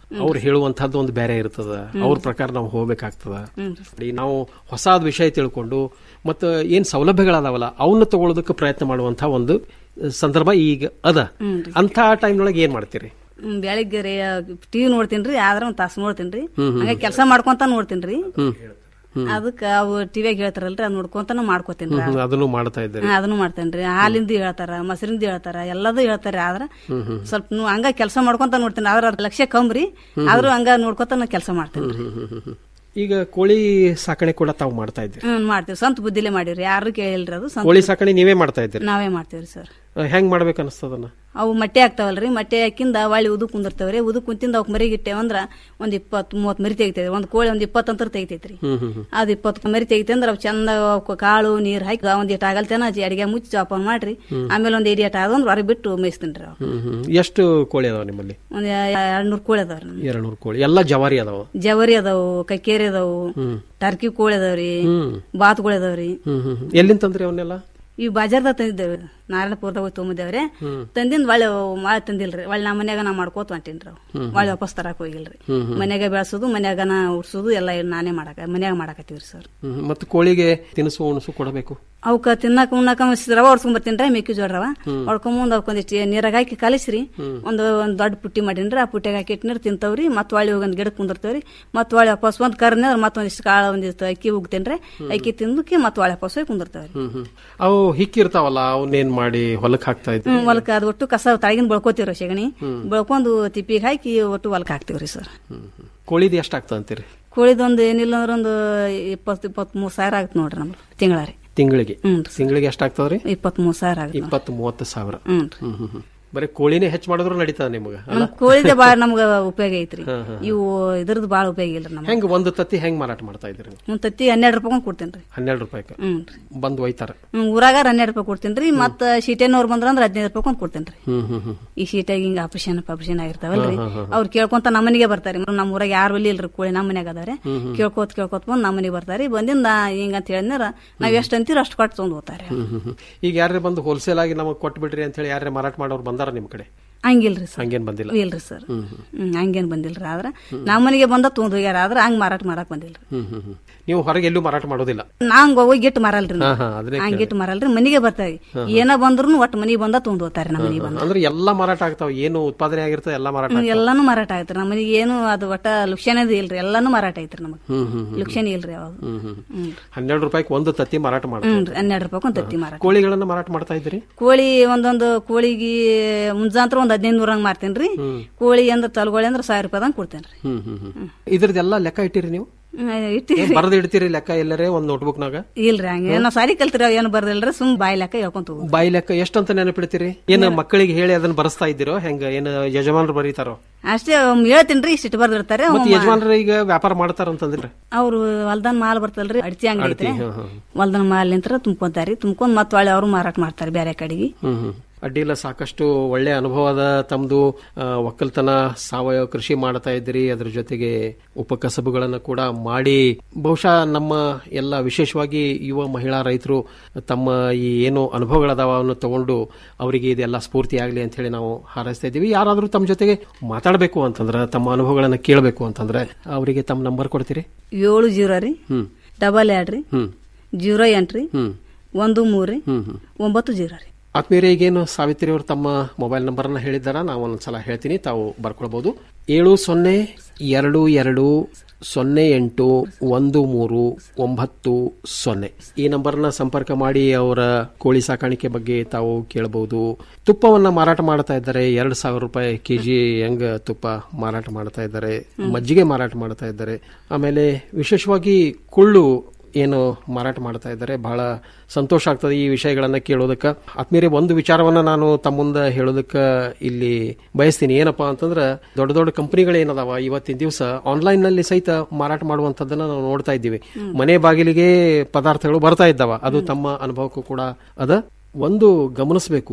ಅವ್ರು ಹೇಳುವಂತಹದ್ದು ಒಂದು ಬೇರೆ ಇರ್ತದ ಅವ್ರ ಪ್ರಕಾರ ನಾವು ಹೋಗ್ಬೇಕಾಗ್ತದ ಹ್ಮ್. ಈ ನಾವು ಹೊಸಾದ ವಿಷಯ ತಿಳ್ಕೊಂಡು ಮತ್ತು ಏನ್ ಸೌಲಭ್ಯಗಳದಾವಲ್ಲ ಅವನ್ನ ತಗೊಳ್ಳೋದಕ್ಕೆ ಪ್ರಯತ್ನ ಮಾಡುವಂತಹ ಒಂದು ಸಂದರ್ಭ ಈಗ ಅದ ಹ್ಮ್. ಅಂತ ಟೈಮ್ನೊಳಗೆ ಏನ್ ಮಾಡ್ತೀರಿ ಹ್ಮ್, ಬೆಳಿಗ್ಗೆ ರೀ ಟಿವಿ ನೋಡ್ತೀನ್ರಿ ಆದ್ರ ಒಂದ್ ತಾಸು ನೋಡ್ತೀನ್ರಿ ಹ್ಮ್, ಹ್ಮ್. ಹಂಗ ಕೆಲಸ ಮಾಡ್ಕೊಂತ ನೋಡ್ತೀನ್ರಿ ಹ್ಮ್ ಹ್ಮ್. ಅದಕ್ಕ ಅವು ಟಿವಿಯಾಗ ಹೇಳ್ತಾರಲ್ರಿ ಅದ್ ನೋಡ್ಕೊಂತಾನು ಮಾಡ್ಕೋತೀನ್ರಿ ಹ್ಮ್, ಹ್ಮ್, ಅದನ್ನು ಮಾಡ್ತಾ ಇದ್ದೀರಿ ಹಾ, ಅದನ್ನು ಮಾಡ್ತೇನ್ರಿ ಹಾಲಿಂದ ಹೇಳ್ತಾರ ಮೊಸರಿಂದ ಹೇಳ್ತಾರ ಎಲ್ಲದೂ ಹೇಳ್ತಾರ ಆದ್ರ ಹ್ಮ್, ಹ್ಮ್. ಸ್ವಲ್ಪ ನೀವು ಹಂಗ ಕೆಲಸ ಮಾಡ್ಕೊಂತ ನೋಡ್ತೀನಿ ಆದ್ರ ಅದ್ ಲಕ್ಷ್ಯ ಕಮ್ರಿ ಆದ್ರೂ ಹಂಗ ನೋಡ್ಕೊಂತ ನಾ ಕೆಲಸ ಮಾಡ್ತೇನೆ ಹ್ಮ್, ಹ್ಮ್, ಹ್ಮ್, ಹ್ಮ್. ಈಗ ಕೋಳಿ ಸಾಕಣೆ ಕೂಡ ತಾವು ಮಾಡ್ತಾ ಇದ್ದೀರಿ ಹ್ಮ್ ಮಾಡ್ತೀವಿ ಸ್ವಂತ ಬುದ್ಧಿಲೇ ಮಾಡಿವ್ರಿ ಯಾರು ಕೇಳಿಲ್ರಿ ಅದು ಸ್ವಂತ ಕೋಳಿ ಸಾಕಣೆ ನೀವೇ ಮಾಡ್ತಾ ಇದ್ದೀರಿ ನಾವೇ ಮಾಡ್ತೀವ್ರಿ ಸರ್ ಅಹ್, ಹೆಂಗ್ ಮಾಡ್ಬೇಕು ಅನಿಸ್ತದನ್ನ ಅವು ಮಟ್ಟೆ ಆಗ್ತಾವಲ್ರಿ ಮಟ್ಟೆ ಹಾಕಿಂದ ಹೊಳ್ಳಿ ಉದು ಕುಂದಿರ್ತಾವ್ರಿ ಉದು ಕುಂತಿಂದ ಅವಕ್ ಮರಿಗೆ ಇಟ್ಟೇವಂದ್ರ ಒಂದ್ ಇಪ್ಪತ್ ಮೂವತ್ ಮರಿ ತೆಗಿತೈತಿ ಒಂದ್ ಕೋಳಿ ಒಂದ್ ಇಪ್ಪತ್ ಅಂತರ ತೆಗಿತೈತ್ರಿ ಹ್ಮ್ ಹ್ಮ್ ಹ್ಮ್ ಅದ್ ಇಪ್ಪತ್ ಮರಿ ತೆಗಿತಿ ಅಂದ್ರ ಅವ್ ಚಂದ ಅವಕ್ ಕಾಳು ನೀರ್ ಹಾಕಿ ಒಂದ್ ಇಟ್ ಆಗಲ್ತೇನ ಹಚ್ಚಿ ಅಡಿಗೆ ಮುಚ್ಚಿ ಚಾಪನ್ ಮಾಡ್ರಿ ಹ್ಮ್. ಆಮೇಲೆ ಒಂದ್ ಇಡಿಯಟ್ ಆದಂದ್ರ ಹೊರಗೆ ಬಿಟ್ಟು ಮೇಯಿಸ್ತೀನ್ರಿ ಅವ್ ಹ್ಮ್ ಹ್ಮ್ ಎಷ್ಟು ಕೋಳಿ ಅದಾವ ನಿಮ್ಮಲ್ಲಿ ಒಂದ್ ಎರಡ್ ನೂರ್ ಕೋಳಿ ಅದಾವ್ರಿ ಎರಡ್ ನೂರು ಕೋಳಿ ಎಲ್ಲ ಜವಾರಿ ಅದಾವ ಜವರಿ ಅದಾವು ಕಕ್ಕೇರಿ ಅದಾವು ಹ್ಮ್ ಟರ್ಕಿ ಕೋಳಿ ಅದಾವ್ರಿ ಹ್ಮ್ ಬಾತುಗಳು ಅದಾವ್ರಿ ಹ್ಮ್ ಹ್ಮ್ ಹ್ಮ್. ಎಲ್ಲಿಂದ ತಂದ್ರಿ ಅವನ್ನೆಲ್ಲ ಈ ಬಾಜಾರ್ದಾಗ ತಂದಿದ್ದೇವೆ ನಾರಾಯಣಪುರದಾಗ ಹೋಗಿ ತೊಗೊಂಬಂದೇವ್ರಿ ಹ್ಮ್. ತಂದಿಂದ ಒಳ್ಳೆ ಮಾಳೆ ತಂದಿಲ್ರಿ ಒಳ್ಳೆ ನಾ ಮನ್ಯಾಗ ನಾ ಮಾಡ್ಕೋತ ಹೊಂಟೀನ್ರಿ ಅವ್ ಹ್ಮ್, ಹ್ಮ್. ಒಳ್ಳೆ ವಾಪಸ್ ತರಕ್ ಹೋಗಿಲ್ರಿ ಹ್ಮ್, ಹ್ಮ್. ಮನ್ಯಾಗ ಬೆಳ್ಸೋದು ಮನ್ಯಾಗ ನಾ ಉಡ್ಸೋದು ಎಲ್ಲ ನಾನೇ ಮಾಡಕ ಮನ್ಯಾಗ ಮಾಡಕತ್ತೀವ್ರಿ ಸರ್ ಹ್ಮ್ ಹ್ಮ್. ಮತ್ತು ಕೋಳಿಗೆ ತಿನಿಸು ಉಣಸು ಕೊಡಬೇಕು ಅವಕ್ಕ ತಿನ್ನಕ ಉಣ್ಣಾಕ ಮಿಸ್ ರವ ಹೊಡ್ಸ್ಕೊಂಡ್ ಬರ್ತೀನ್ರಿ ಮೆಕ್ಕೆಜೋಳ ರವ ಹ್ಮ್. ಹೊಡ್ಕೊಂಬಂದ್ ಅವಕ್ಕೊಂದಿಷ್ಟು ನೀರಾಗ ಹಾಕಿ ಕಲಿಸ್ರಿ ಹ್ಮ್. ಒಂದು ಒಂದ್ ದೊಡ್ಡ ಪುಟ್ಟಿ ಮಾಡೀನ್ರಿ ಆ ಪುಟ್ಟಿಗೆ ಹಾಕಿ ಇಟ್ಟಿನ್ರಿ ತಿಂತಾವ್ರಿ ಮತ್ ಒಳ್ಳೆ ಹೋಗಿ ಒಂದ್ ಗಿಡಕ್ಕೆ ಕುಂದಿರ್ತೇವ್ರಿ ಮತ್ ಒಳ್ಳೆ ವಾಪಸ್ ಒಂದ್ ಕರ್ನೆ ಮತ್ತೊಂದಿಷ್ಟು ಕಾಳ ಒಂದಿಷ್ಟು ಅಕ್ಕಿ ಉಗ್ತೇನ್ರಿ ಅಕ್ಕಿ ತಿಂದಕ್ಕೆ ಮತ್ ಒಳ್ಳೆ ವಾಪಸ್ ಹೋಗಿ ಕುಂದಿರ್ತಾವ್ರಿ ಹ್ಮ್ ಹ್ಮ್ ಅವು ಹಿಕ್ಕಿರ್ತಾವಲ್ಲ ಅವನ್ನೇನ್ ಮಾಡಿ ಹೊಲಕ್ ಹಾಕ್ತಾ ಇದ್ರಿ ಹ್ಮ್ ಹೊಲಕ್ಕ ಅದು ಒಟ್ಟು ಕಸ ತಳಗಿನ ಬೆಳ್ಕೋತೀವ್ರಿ ಸೆಗಣಿ ಹ್ಮ್. ಬೆಳ್ಕೊಂಡು ತಿಪ್ಪಿಗೆ ಹಾಕಿ ಒಟ್ಟು ಹೊಲಕ್ಕೆ ಹಾಕ್ತಿವ್ರಿ ಸರ್ ಕೋಳಿದು ಎಷ್ಟ್ ಆಗ್ತದ ಅಂತೀರಿ ಕೋಳಿದೊಂದು ಏನಿಲ್ಲ ಅಂದ್ರೆ ಒಂದು ಇಪ್ಪತ್ತು ಇಪ್ಪತ್ತ್ ಮೂರ್ ಸಾವಿರ ಆಗತ್ತೆ ನೋಡ್ರಿ ನಮ್ಗೆ ತಿಂಗಳ ರೀ ತಿಂಗಳಿಗೆ ಹ್ಮ್. ತಿಂಗಳಿಗೆ ಎಷ್ಟ್ ಆಗ್ತದ್ರಿ ಇಪ್ಪತ್ತ್ ಮೂರ್ ಸಾವಿರ ಆಗತ್ತೆ ಇಪ್ಪತ್ತು ಮೂವತ್ತು ಸಾವಿರ ಹ್ಮ್. ಹ್ಮ್ ಹ್ಮ್ ಹ್ಮ್. ಬರೀ ಕೋಳಿನೇ ಹೆಚ್ಚು ಮಾಡಿದ್ರು ನಡೀತದ ನಿಮ್ಗ ಅಲ್ಲ ನಮ್ ಕೋಳಿದೆ ಬಾಳ ನಮ್ಗ ಉಪಯೋಗ ಐತ್ರಿ ಹಾ, ಹಾ. ಇವು ಇದ್ರದ್ದು ಬಾಳ ಉಪಯೋಗ ಇಲ್ರಿ ನಮ್ಗೆ ಹೆಂಗ್ ಒಂದು ತತ್ತಿ ಹೆಂಗ್ ಮಾರಾಟ ಮಾಡ್ತಾ ಇದ್ರಿ ಒಂದ್ ತತ್ತಿ ಹನ್ನೆರಡು ರೂಪಾಯಿ ಕೊಡ್ತೇನ್ರಿ ಹನ್ನೆರಡು ರೂಪಾಯಿಗೆ ಹ್ಮ್ ಬಂದು ಒಯ್ತಾರ ಹ್ಮ್, ಊರಾಗ ಹನ್ನೆರಡು ರೂಪಾಯಿ ಕೊಡ್ತೇನ್ರಿ ಮತ್ತ ಶೀಟೇನವ್ರು ಬಂದ್ರ ಅಂದ್ರೆ ಹದಿನೈದು ರೂಪಾಯಿ ಕೊಂಡ್ ಕೊಡ್ತೇನ್ರಿ ಹ್ಮ್ ಹ್ಮ್ ಹ್ಮ್ ಈ ಶೀಟಾಗಿ ಹಿಂಗ ಆಪರೇಷನ್ ಆಪರೇಷನ್ ಆಗಿರ್ತಾವಲ್ರಿ ಹಾ, ಹಾ, ಹಾ. ಅವ್ರು ಕೇಳ್ಕೊಂತ ನಮ್ಮನಿಗೆ ಬರ್ತಾರೆ ನಮ್ಮ ಊರಾಗ ಯಾರು ಬಲ್ಲಿ ಇಲ್ರಿ ಕೋಳಿ ನಮ್ಮ ಮನ್ಯಾಗ ಅದಾರೆ ಹ್ಮ್, ಹ್ಮ್. ಕೇಳ್ಕೊತ್ ಕೇಳ್ಕೊತ್ ಬಂದ್ ನಮ್ಮ ಮನೆಗೆ ಬರ್ತಾರೆ ಬಂದಿಂದ ಹಿಂಗಂತ ಹೇಳಿದ್ರ ನಾವ್ ಎಷ್ಟ್ ಅಂತೀರ ಅಷ್ಟು ಕೊಟ್ಟು ತೊಗೊಂಡ್ ಹೋಗ್ತಾರೆ ಹ್ಮ್ ಹ್ಮ್ ಹ್ಮ್. ಈಗ ಯಾರೇ ಬಂದು ಹೋಲ್ಸೇಲ್ ಆಗಿ ನಮಗೆ ಕೊಟ್ಟು ಬಿಡ್ರಿ ಅಂತ ಹೇಳಿ ಯಾರೇ ಮಾರಾಟ ಮಾಡೋರು ಬಂದಾರ ನಿಮ್ ಕಡೆ ಹಂಗಿಲ್ರಿ ಸರ್ ಹಂಗೇನ್ ಬಂದಿಲ್ಲ ಇಲ್ರಿ ಸರ್ ಹ್ಮ್ ಹ್ಮ್. ಹ್ಮ್ ಹಂಗೇನ್ ಬಂದಿಲ್ರಿ ಆದ್ರ ನಮ್ಮ ಮನೆಗೆ ಬಂದ ತೊಗೊಂಡ್ ಹೋಗ್ಯಾರ ಆದ್ರ ಹಂಗ್ ಮಾರಾಟ ಮಾಡಕ್ ಬಂದಿಲ್ರಿ ಹ್ಮ್ ಹ್ಮ್ ಹ್ಮ್. ನೀವು ಹೊರಗೆ ಎಲ್ಲೂ ಮಾರಾಟ ಮಾಡೋದಿಲ್ಲ ನಾಂಗ್ ಹೋಗಿ ಗಿಟ್ಟು ಮಾರಲ್ರಿ ಹಾ, ಹಾ, ಅದನ್ನೇ ಹಂಗ ಕೇಳ್ದೆ. ಗಿಟ್ಟು ಮಾರಲ್ರಿ ಮನಿಗೆ ಬರ್ತಾವೆ ಹಾ, ಹಾ. ಏನ ಬಂದ್ರು ಒಟ್ಟು ಮನಿಗೆ ಬಂದ ತೊಗೊಂಡ್ ಹೋಗ್ತಾರೆ ನಮ್ಮ ಮನಿಗೆ ಬಂದ ಅಂದ್ರೆ ಎಲ್ಲಾ ಮಾರಾಟ ಆಗ್ತಾವ ಏನು ಉತ್ಪಾದನೆ ಆಗಿರ್ತದೆ ಎಲ್ಲಾ ಮಾರಾಟ ಹ್ಮ್, ಆಗ್ತಾವ. ಎಲ್ಲಾನು ಮಾರಾಟ ಆಯ್ತ್ರಿ ನಮ್ಮ ಮನಿಗೆ ಏನು ಅದು ಒಟ್ಟ ಲುಕ್ಷಣದ ಇಲ್ರಿ ಎಲ್ಲಾನು ಮಾರಾಟ ಐತ್ರಿ ನಮಗ್ ಹ್ಮ್ ಹ್ಮ್ ಹ್ಮ್. ಲುಕ್ಷಣ ಇಲ್ರಿ ಯಾವಾಗ ಹ್ಮ್ ಹ್ಮ್ ಹ್ಮ್. ಹನ್ನೆರಡು ರೂಪಾಯಿಗೆ ಒಂದು ತತ್ತಿ ಮಾರಾಟ ಮಾಡ್ತಾರೆ ಹ್ಮ್ ಹನ್ನೆರಡು ರೂಪಾಯಿ ಒಂದ್ ತತ್ತಿ ಮಾರಾಟ ಕೋಳಿಗಳನ್ನ ಮಾರಾಟ ಮಾಡ್ತಾ ಇದ್ರಿ ಕೋಳಿ ಒಂದೊಂದು ಕೋಳಿಗೆ ಮುಂಜಾಂತರ ಒಂದ್ ಹದಿನೈದು ನೂರಂಗ್ ಮಾರ್ತೇನ್ರಿ ಹ್ಮ್. ಕೋಳಿ ಅಂದ್ರ ತಲ್ಗೋಳಿ ಅಂದ್ರ ಸಾವಿರ ರೂಪಾಯಿದಂಗ್ ಕೊಡ್ತೇನ್ರಿ ಹ್ಮ್ ಹ್ಮ್ ಹ್ಮ್ ಇದ್ರದ್ದೆಲ್ಲ ಲೆಕ್ಕ ಇಟ್ಟಿರಿ ನೀವು ಹ್ಮ್, ಇಟ್ಟಿರಿ ಬರೆದು ಇಡ್ತೀರಿ ಲೆಕ್ಕ ಎಲ್ಲರೇ ಒಂದ್ ನೋಟ್ಬುಕ್ನಾಗ ಇಲ್ರಿ ಹಂಗೆ ನಾವ್ ಸಾಲಿ ಕಲ್ತಿರ ಏನು ಬರ್ದಿಲ್ರಿ ಸುಮ್ ಬಾಯಿ ಲೆಕ್ಕ ಹೇಳ್ಕೊಂತ ಹೋಗುದು ಬಾಯಿ ಲೆಕ್ಕ ಎಷ್ಟಂತ ನೆನಪಿಡ್ತೀರಿ ಏನ್ ಮಕ್ಕಳಿಗೆ ಹೇಳಿ ಅದನ್ನ ಬರೆಸ್ತಾ ಇದ್ದೀರೋ ಹೆಂಗ ಏನ್ ಯಜಮಾನರು ಬರೀತಾರೋ ಅಷ್ಟೇ ಒಮ್ಮೆ ಹೇಳ್ತೀನ್ರಿ ಇಷ್ಟಿಟ್ಟು ಬರ್ದಿರ್ತಾರೆ ಮತ್ತೆ ಯಜಮಾನರು ಈಗ ವ್ಯಾಪಾರ ಮಾಡ್ತಾರ ಅಂತಂದ್ರೆ ಅವ್ರು ಹೊಲ್ದನ್ ಮಾಲ್ ಬರ್ತಲ್ರಿ ಅಡ್ಚಿ ಅಂಗಡಿ ಅಡ್ತಿ, ಐತ್ರಿ ಹಾ, ಹಾ. ಹೊಲ್ದನ್ ಮಾಲ್ ನಿಂತ್ರ ತುಂಬ್ಕೊಂತಾರಿ ತುಂಬ್ಕೊಂಡ್ ಮತ್ ಒಳ್ಳೆ ಅವರು ಮಾರಾಟ ಮಾಡ್ತಾರೆ ಬೇರೆ ಕಡೆಗೆ ಹ್ಮ್ ಹ್ಮ್ ಅಡ್ಡಿಲ್ಲ ಸಾಕಷ್ಟು ಒಳ್ಳೆ ಅನುಭವದ ತಮ್ದು ಆ, ಒಕ್ಕಲ್ತನ ಸಾವಯವ ಕೃಷಿ ಮಾಡ್ತಾ ಇದ್ದೀರಿ ಅದ್ರ ಜೊತೆಗೆ ಉಪಕಸಬುಗಳನ್ನು ಕೂಡ ಮಾಡಿ ಬಹುಶಃ ನಮ್ಮ ಎಲ್ಲ ವಿಶೇಷವಾಗಿ ಯುವ ಮಹಿಳಾ ರೈತರು ತಮ್ಮ ಈ ಏನು ಅನುಭವಗಳದಾವ ಅವನ್ನು ತಗೊಂಡು ಅವರಿಗೆ ಇದೆಲ್ಲ ಸ್ಫೂರ್ತಿ ಆಗಲಿ ಅಂತ ಹೇಳಿ ನಾವು ಹಾರೈಸ್ತಾ ಇದ್ದೀವಿ ಯಾರಾದರೂ ತಮ್ಮ ಜೊತೆಗೆ ಮಾತಾಡಬೇಕು ಅಂತಂದ್ರೆ ತಮ್ಮ ಅನುಭವಗಳನ್ನು ಕೇಳಬೇಕು ಅಂತಂದ್ರೆ ಅವರಿಗೆ ತಮ್ಮ ನಂಬರ್ ಕೊಡ್ತೀರಿ ಏಳು ಜೀರೋ ರೀ ಹ್ಮ್ ಡಬಲ್ ಎರಡ್ ರೀ ಹ್ಮ್ ಜೀರೋ ಎಂಟ್ರಿ ಹ್ಮ್ ಒಂದು ಮೂರು ಹ್ಮ್ ಹ್ಮ್ ಒಂಬತ್ತು ಜೀರೋ ರೀ ಆತ್ಮೀಯರೇ ಈಗೇನು ಸಾವಿತ್ರಿ ಅವರು ತಮ್ಮ ಮೊಬೈಲ್ ನಂಬರ್ನ ಹೇಳಿದಾರ ನಾವು ಒಂದ್ಸಲ ಹೇಳ್ತೀನಿ ತಾವು ಬರ್ಕೊಳ್ಬಹುದು ಏಳು ಸೊನ್ನೆ ಎರಡು ಎರಡು ಸೊನ್ನೆ ಎಂಟು ಒಂದು ಮೂರು ಒಂಬತ್ತು ಸೊನ್ನೆ ಈ ನಂಬರ್ನ ಸಂಪರ್ಕ ಮಾಡಿ ಅವರ ಕೋಳಿ ಸಾಕಾಣಿಕೆ ಬಗ್ಗೆ ತಾವು ಕೇಳಬಹುದು ತುಪ್ಪವನ್ನ ಮಾರಾಟ ಮಾಡ್ತಾ ಇದ್ದಾರೆ ಎರಡು ಸಾವಿರ ರೂಪಾಯಿ ಕೆಜಿ ಹೆಂಗ್ ತುಪ್ಪ ಮಾರಾಟ ಮಾಡ್ತಾ ಇದ್ದಾರೆ ಮಜ್ಜಿಗೆ ಮಾರಾಟ ಮಾಡ್ತಾ ಇದ್ದಾರೆ ಆಮೇಲೆ ವಿಶೇಷವಾಗಿ ಕುಳ್ಳು ಏನು ಮಾರಾಟ ಮಾಡ್ತಾ ಇದ್ದಾರೆ ಬಹಳ ಸಂತೋಷ ಆಗ್ತದೆ ಈ ವಿಷಯಗಳನ್ನ ಕೇಳೋದಕ್ಕೆ ಆತ್ಮೀಯರೇ ಒಂದು ವಿಚಾರವನ್ನ ನಾನು ತಮ್ಮ ಮುಂದೆ ಹೇಳೋದಕ್ಕೆ ಇಲ್ಲಿ ಬಯಸ್ತೀನಿ ಏನಪ್ಪಾ ಅಂತಂದ್ರೆ ದೊಡ್ಡ ದೊಡ್ಡ ಕಂಪನಿಗಳೇನದಾವ ಇವತ್ತಿನ ದಿವಸ ಆನ್ಲೈನ್ ನಲ್ಲಿ ಸಹಿತ ಮಾರಾಟ ಮಾಡುವಂತದ್ದನ್ನ ನಾವು ನೋಡ್ತಾ ಇದ್ದೀವಿ ಮನೆ ಬಾಗಿಲಿಗೆ ಪದಾರ್ಥಗಳು ಬರ್ತಾ ಇದ್ದಾವ ಅದು ತಮ್ಮ ಅನುಭವಕ್ಕೂ ಕೂಡ ಅದ ಒಂದು ಗಮನಿಸಬೇಕು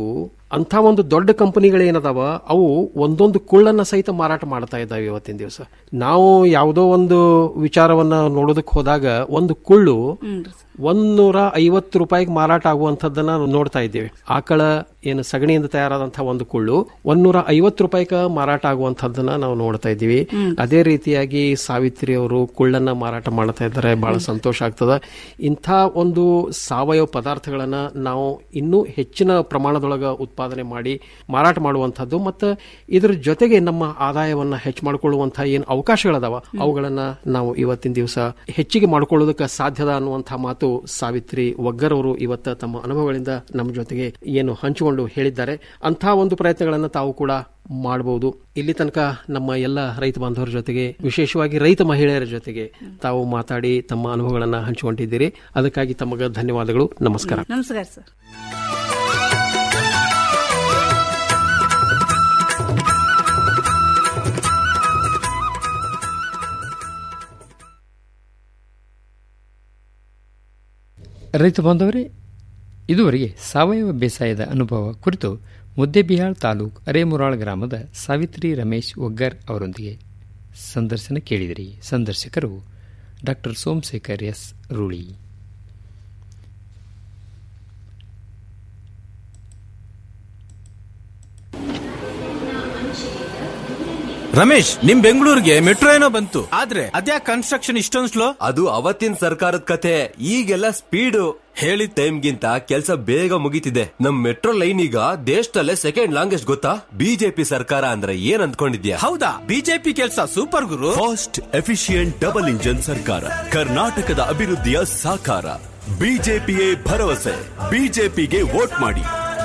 ಅಂಥ ಒಂದು ದೊಡ್ಡ ಕಂಪನಿಗಳೇನದಾವ ಅವು ಒಂದೊಂದು ಕುಳ್ಳನ್ನ ಸಹಿತ ಮಾರಾಟ ಮಾಡ್ತಾ ಇದ್ದಾವೆ ಇವತ್ತಿನ ದಿವಸ ನಾವು ಯಾವುದೋ ಒಂದು ವಿಚಾರವನ್ನ ನೋಡೋದಕ್ಕೆ ಹೋದಾಗ ಒಂದು ಕುಳ್ಳು ಒಂದೂರ ಐವತ್ತು ರೂಪಾಯಿಗೆ ಮಾರಾಟ ಆಗುವಂಥದ್ದನ್ನ ನಾವು ನೋಡ್ತಾ ಇದ್ದೇವೆ ಆಕಳ ಏನು ಸಗಣಿಯಿಂದ ತಯಾರಾದಂತಹ ಒಂದು ಕುಳ್ಳು ಒಂದೂರ ಐವತ್ತು ರೂಪಾಯಿಗೆ ಮಾರಾಟ ಆಗುವಂಥದ್ದನ್ನ ನಾವು ನೋಡ್ತಾ ಇದ್ದೀವಿ ಅದೇ ರೀತಿಯಾಗಿ ಸಾವಿತ್ರಿ ಅವರು ಕುಳ್ಳನ್ನ ಮಾರಾಟ ಮಾಡ್ತಾ ಇದ್ದಾರೆ ಬಹಳ ಸಂತೋಷ ಆಗ್ತದ ಇಂಥ ಒಂದು ಸಾವಯವ ಪದಾರ್ಥಗಳನ್ನ ನಾವು ಇನ್ನೂ ಹೆಚ್ಚಿನ ಪ್ರಮಾಣದೊಳಗ ಉತ್ಪಾದನೆ ಮಾಡಿ ಮಾರಾಟ ಮಾಡುವಂಥದ್ದು ಮತ್ತು ಇದ್ರ ಜೊತೆಗೆ ನಮ್ಮ ಆದಾಯವನ್ನ ಹೆಚ್ಚು ಮಾಡಿಕೊಳ್ಳುವಂತಹ ಏನು ಅವಕಾಶಗಳದಾವ ಅವುಗಳನ್ನ ನಾವು ಇವತ್ತಿನ ದಿವಸ ಹೆಚ್ಚಿಗೆ ಮಾಡ್ಕೊಳ್ಳೋದಕ್ಕೆ ಸಾಧ್ಯದ ಅನ್ನುವಂತಹ ಮಾತು ಸಾವಿತ್ರಿ ಒಗ್ಗರ್ ಅವರು ಇವತ್ತ ತಮ್ಮ ಅನುಭವಗಳಿಂದ ನಮ್ಮ ಜೊತೆಗೆ ಏನು ಹಂಚಿಕೊಂಡು ಹೇಳಿದ್ದಾರೆ ಅಂಥ ಒಂದು ಪ್ರಯತ್ನಗಳನ್ನು ತಾವು ಕೂಡ ಮಾಡಬಹುದು ಇಲ್ಲಿ ತನಕ ನಮ್ಮ ಎಲ್ಲ ರೈತ ಬಾಂಧವರ ಜೊತೆಗೆ ವಿಶೇಷವಾಗಿ ರೈತ ಮಹಿಳೆಯರ ಜೊತೆಗೆ ತಾವು ಮಾತಾಡಿ ತಮ್ಮ ಅನುಭವಗಳನ್ನ ಹಂಚಿಕೊಂಡಿದ್ದೀರಿ ಅದಕ್ಕಾಗಿ ತಮಗೆ ಧನ್ಯವಾದಗಳು ನಮಸ್ಕಾರ ನಮಸ್ಕಾರ ಸರ್ ರೈತ ಬಾಂಧವರೇ ಇದುವರೆಗೆ ಸಾವಯವ ಬೇಸಾಯದ ಅನುಭವ ಕುರಿತು ಮುದ್ದೆಬಿಹಾಳ್ ತಾಲೂಕ್ ಅರೇಮುರಾಳ್ ಗ್ರಾಮದ ಸಾವಿತ್ರಿ ರಮೇಶ್ ಒಗ್ಗರ್ ಅವರೊಂದಿಗೆ ಸಂದರ್ಶನ ಕೇಳಿದಿರಿ ಸಂದರ್ಶಕರು ಡಾಕ್ಟರ್ ಸೋಮಶೇಖರ್ ಎಸ್ ರೂಳಿ ರಮೇಶ್ ನಿಮ್ ಬೆಂಗಳೂರಿಗೆ ಮೆಟ್ರೋ ಏನೋ ಬಂತು ಆದ್ರೆ ಅದ್ಯಾಕ್ ಕನ್ಸ್ಟ್ರಕ್ಷನ್ ಇಷ್ಟೊಂದು ಸ್ಲೋ ಅದು ಅವತ್ತಿನ ಸರ್ಕಾರದ ಕತೆ ಈಗೆಲ್ಲ ಸ್ಪೀಡು ಹೇಳಿದ ಟೈಮ್ಗಿಂತ ಕೆಲಸ ಬೇಗ ಮುಗಿತಿದೆ ನಮ್ ಮೆಟ್ರೋ ಲೈನ್ ಈಗ ದೇಶದಲ್ಲೇ ಸೆಕೆಂಡ್ ಲಾಂಗೆಸ್ಟ್ ಗೊತ್ತಾ ಬಿಜೆಪಿ ಸರ್ಕಾರ ಅಂದ್ರೆ ಏನ್ ಅಂದ್ಕೊಂಡಿದ್ಯಾ ಹೌದಾ ಬಿಜೆಪಿ ಕೆಲಸ ಸೂಪರ್ ಗುರು ಫಾಸ್ಟ್ ಎಫಿಷಿಯಂಟ್ ಡಬಲ್ ಇಂಜನ್ ಸರ್ಕಾರ ಕರ್ನಾಟಕದ ಅಭಿವೃದ್ಧಿಯ ಸಾಕಾರ ಬಿಜೆಪಿಯೇ ಭರವಸೆ ಬಿಜೆಪಿಗೆ ವೋಟ್ ಮಾಡಿ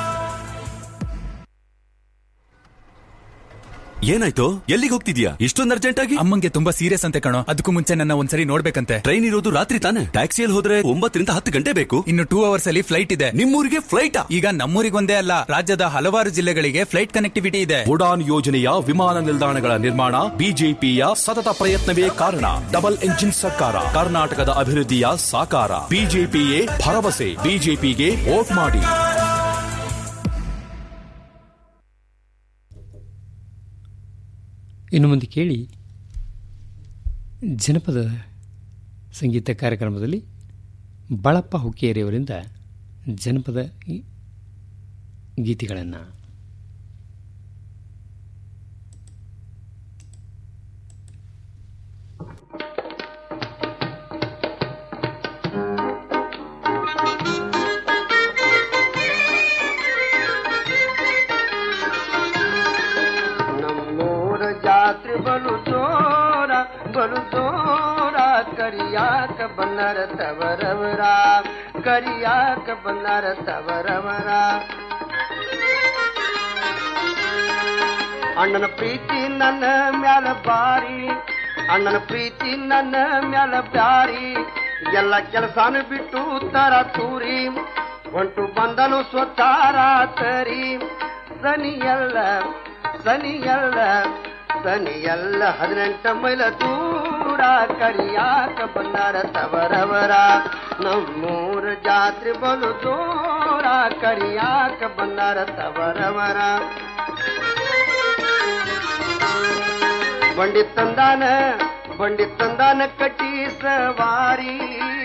ಏನಾಯ್ತು ಎಲ್ಲಿಗೆ ಹೋಗ್ತಿದ್ಯಾ ಇಷ್ಟೊಂದು ಅರ್ಜೆಂಟ್ ಆಗಿ ಅಮ್ಮಂಗೆ ತುಂಬಾ ಸೀರಿಯಸ್ ಅಂತೆ ಕಣೋ ಅದಕ್ಕೂ ಮುಂಚೆ ನನ್ನ ಒಂದ್ಸರಿ ನೋಡ್ಬೇಕಂತೆ ಟ್ರೈನ್ ಇರೋದು ರಾತ್ರಿ ತಾನೆ ಟ್ಯಾಕ್ಸಿಯಲ್ಲಿ ಹೋದ್ರೆ ಒಂಬತ್ತರಿಂದ ಹತ್ತು ಗಂಟೆ ಬೇಕು ಇನ್ನು ಟೂ ಅವರ್ಸ್ ಅಲ್ಲಿ ಫ್ಲೈಟ್ ಇದೆ ನಿಮ್ಮೂರಿಗೆ ಫ್ಲೈಟ್ ಈಗ ನಮ್ಮೂರಿಗೊಂದೇ ಅಲ್ಲ ರಾಜ್ಯದ ಹಲವಾರು ಜಿಲ್ಲೆಗಳಿಗೆ ಫ್ಲೈಟ್ ಕನೆಕ್ಟಿವಿಟಿ ಇದೆ ಉಡಾನ್ ಯೋಜನೆಯ ವಿಮಾನ ನಿಲ್ದಾಣಗಳ ನಿರ್ಮಾಣ ಬಿಜೆಪಿಯ ಸತತ ಪ್ರಯತ್ನವೇ ಕಾರಣ ಡಬಲ್ ಎಂಜಿನ್ ಸರ್ಕಾರ ಕರ್ನಾಟಕದ ಅಭಿವೃದ್ಧಿಯ ಸಾಕಾರ ಬಿಜೆಪಿಯೇ ಭರವಸೆ ಬಿಜೆಪಿಗೆ ವೋಟ್ ಮಾಡಿ ಇನ್ನು ಮುಂದೆ ಕೇಳಿ ಜನಪದ ಸಂಗೀತ ಕಾರ್ಯಕ್ರಮದಲ್ಲಿ ಬಾಳಪ್ಪ ಹುಕ್ಕೇರಿಯವರಿಂದ ಜನಪದ ಗೀತೆಗಳನ್ನು ನಮ್ಮೂರ ಜಾತ್ರೆ ಬಲು ಜೋರ ಬಲು ಜೋರ ಕರಿಯಾಕ ಬನ್ನರ ತವರವರ ಕರಿಯಾಕ ಬನ್ನರ ತವರವರ ಅಣ್ಣನ ಪ್ರೀತಿ ನನ್ನ ಮ್ಯಾಲ ಬಾರಿ ಅಣ್ಣನ ಪ್ರೀತಿ ನನ್ನ ಮ್ಯಾಲ ಬ್ಯಾರಿ ಎಲ್ಲ ಕೆಲಸಾನು ಬಿಟ್ಟು ತರ ತೂರಿ ಹೊಂಟು ಬಂದನು ಸ್ವತಾರ ತರಿ ಸನಿಯಲ್ಲ ಸನಿಯಲ್ಲ ಸನಿಯಲ್ಲ ಹದಿನೆಂಟ ಮೈಲ ದೂರ ಕರಿಯಾಕ ಬಂದಾರ ತವರವರ ನಮ್ಮೂರ ಜಾತ್ರೆ ಬಲು ದೂರ ಕರಿಯಾಕ ಬಂದಾರ ತವರವರ ಬಂಡಿ ತಂದಾನ ಬಂಡಿ ತಂದಾನ ಕಟ್ಟಿ ಸವಾರಿ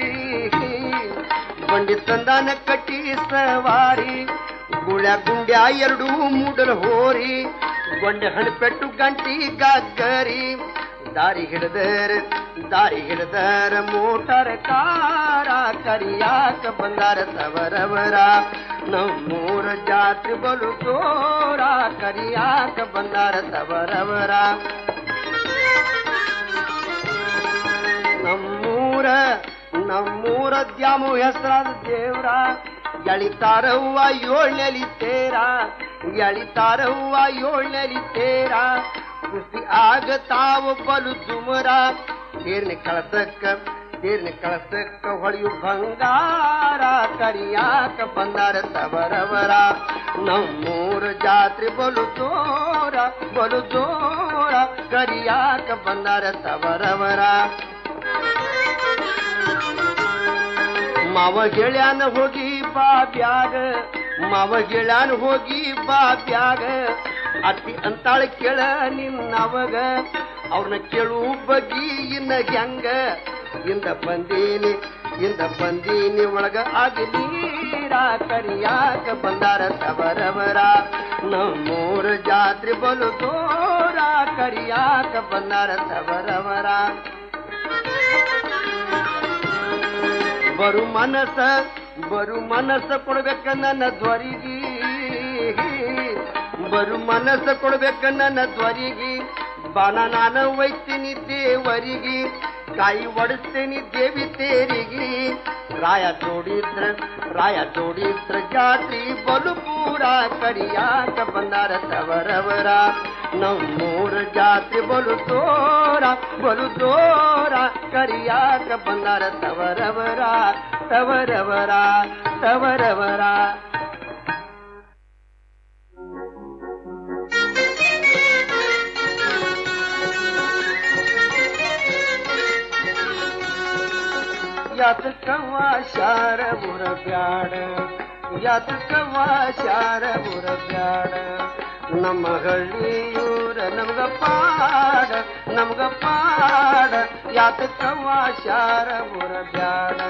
ಬಂಡಿ ತಂದಾನ ಕಟ್ಟಿ ಸವಾರಿ ಗುಳ್ಯ ಗುಂಡ್ಯ ಎರಡು ಮೂಡಲ್ ಹೋರಿ ಗೊಂಡೆ ಹಣಪೆಟ್ಟು ಗಂಟಿ ಗಗ್ಗರಿ ದಾರಿ ಹಿಡಿದರ ದಾರಿ ಹಿಡಿದರ ಮೋಟರ್ ಕಾರ ಕರಿಯಾಕ ಬಂದಾರ ತವರವರ ನಮ್ಮೂರ ಜಾತ್ರೆ ಬಲು ಜೋರ ಕರಿಯಾಕ ಬಂದಾರ ತವರವರ ನಮ್ಮೂರ ನಮ್ಮೂರ ದ್ಯಾಮು ಹೆಸರಾದ ದೇವ್ರ ಎಳಿತಾರವ್ವ ಏಳ್ನೆಲಿ ತೇರ ಎಳಿತಾರವ್ವ ಏಳ್ನೆಲಿ ತೇರ ಖುಷಿ ಆಗತಾವ ಬಲು ಜುಮರ ತೇರ್ನ ಕಳಸಕ್ಕ ತೇರ್ನ ಕಳಸಕ್ಕ ಹೊಳೆಯು ಬಂಗಾರ ಕರಿಯಾಕ ಬಂದಾರ ತವರವರ ನಮ್ಮೂರ ಜಾತ್ರೆ ಬಲು ಜೋರ ಬಲು ಜೋರ ಕರಿಯಾಕ ಬಂದಾರ ತವರವರ ಮಾವ ಗೆಳ್ಯಾನ ಹೋಗಿ ಬಾ ಬ್ಯಾಗ ಮಾವ ಗೆಳಾನ್ ಹೋಗಿ ಬಾ ಬ್ಯಾಗ ಅತ್ತಿ ಅಂತಾಳ ಕೇಳ ನಿನ್ನವಗ ಅವ್ರನ್ನ ಕೇಳು ಬಗ್ಗಿ ಇನ್ನ ಹೆಂಗ ಇಂದ ಬಂದೀನಿ ಇಂದ ಬಂದೀನಿ ಒಳಗ ಆಗಿ ನೀರ ಕರಿಯಾಕ ಬಂದಾರ ತವರವರ ನಮ್ಮೂರ ಜಾತ್ರೆ ಬಲು ದೂರ ಕರಿಯಾಕ ಬಂದಾರ ತವರವರ ಬರು ಮನಸ ಬರು ಮನಸ್ಸ ಕೊಡ್ಬೇಕ ನನ್ನ ಧ್ವರಿಗೆ ಬರು ಮನಸ್ಸ ಕೊಡ್ಬೇಕ ನನ್ನ ಧ್ವರಿಗೆ ಬಾನ ನಾನು ಒಯ್ತೀನಿ ದೇವರಿಗೆ ಕಾಯಿ ಒಡಿಸ್ತೀನಿ ದೇವಿ ತೇರಿಗೆ ರಾಯ ಜೋಡಿದ್ರ ರಾಯ ಜೋಡಿದ್ರ ಜಾತ್ರಿ ಬಲು ಪೂರ ಕರಿಯಾಕ ಬಂದಾರ ತವರವರ ನಮ್ಮೂರ ಜಾತ್ರೆ ಬಲು ದೂರ ಬಲು ದೂರ ಕರಿಯಾಕ ಬಂದಾರ ತವರವರ ತವರವರ ತವರವರ ಯಾತಕವ ಶಾರ ಬುರ ಬ್ಯಾಡ ಯಾತಕವ ಶಾರ ಬುರ ಬ್ಯಾಡ ನಮ್ಮ ಹಳ್ಳಿಯೂರ ನಮ್ಗ ಪಾಡ ನಮ್ಗ ಪಾಡ ಯಾತಕವ ಶಾರ ಬುರ ಬ್ಯಾಡ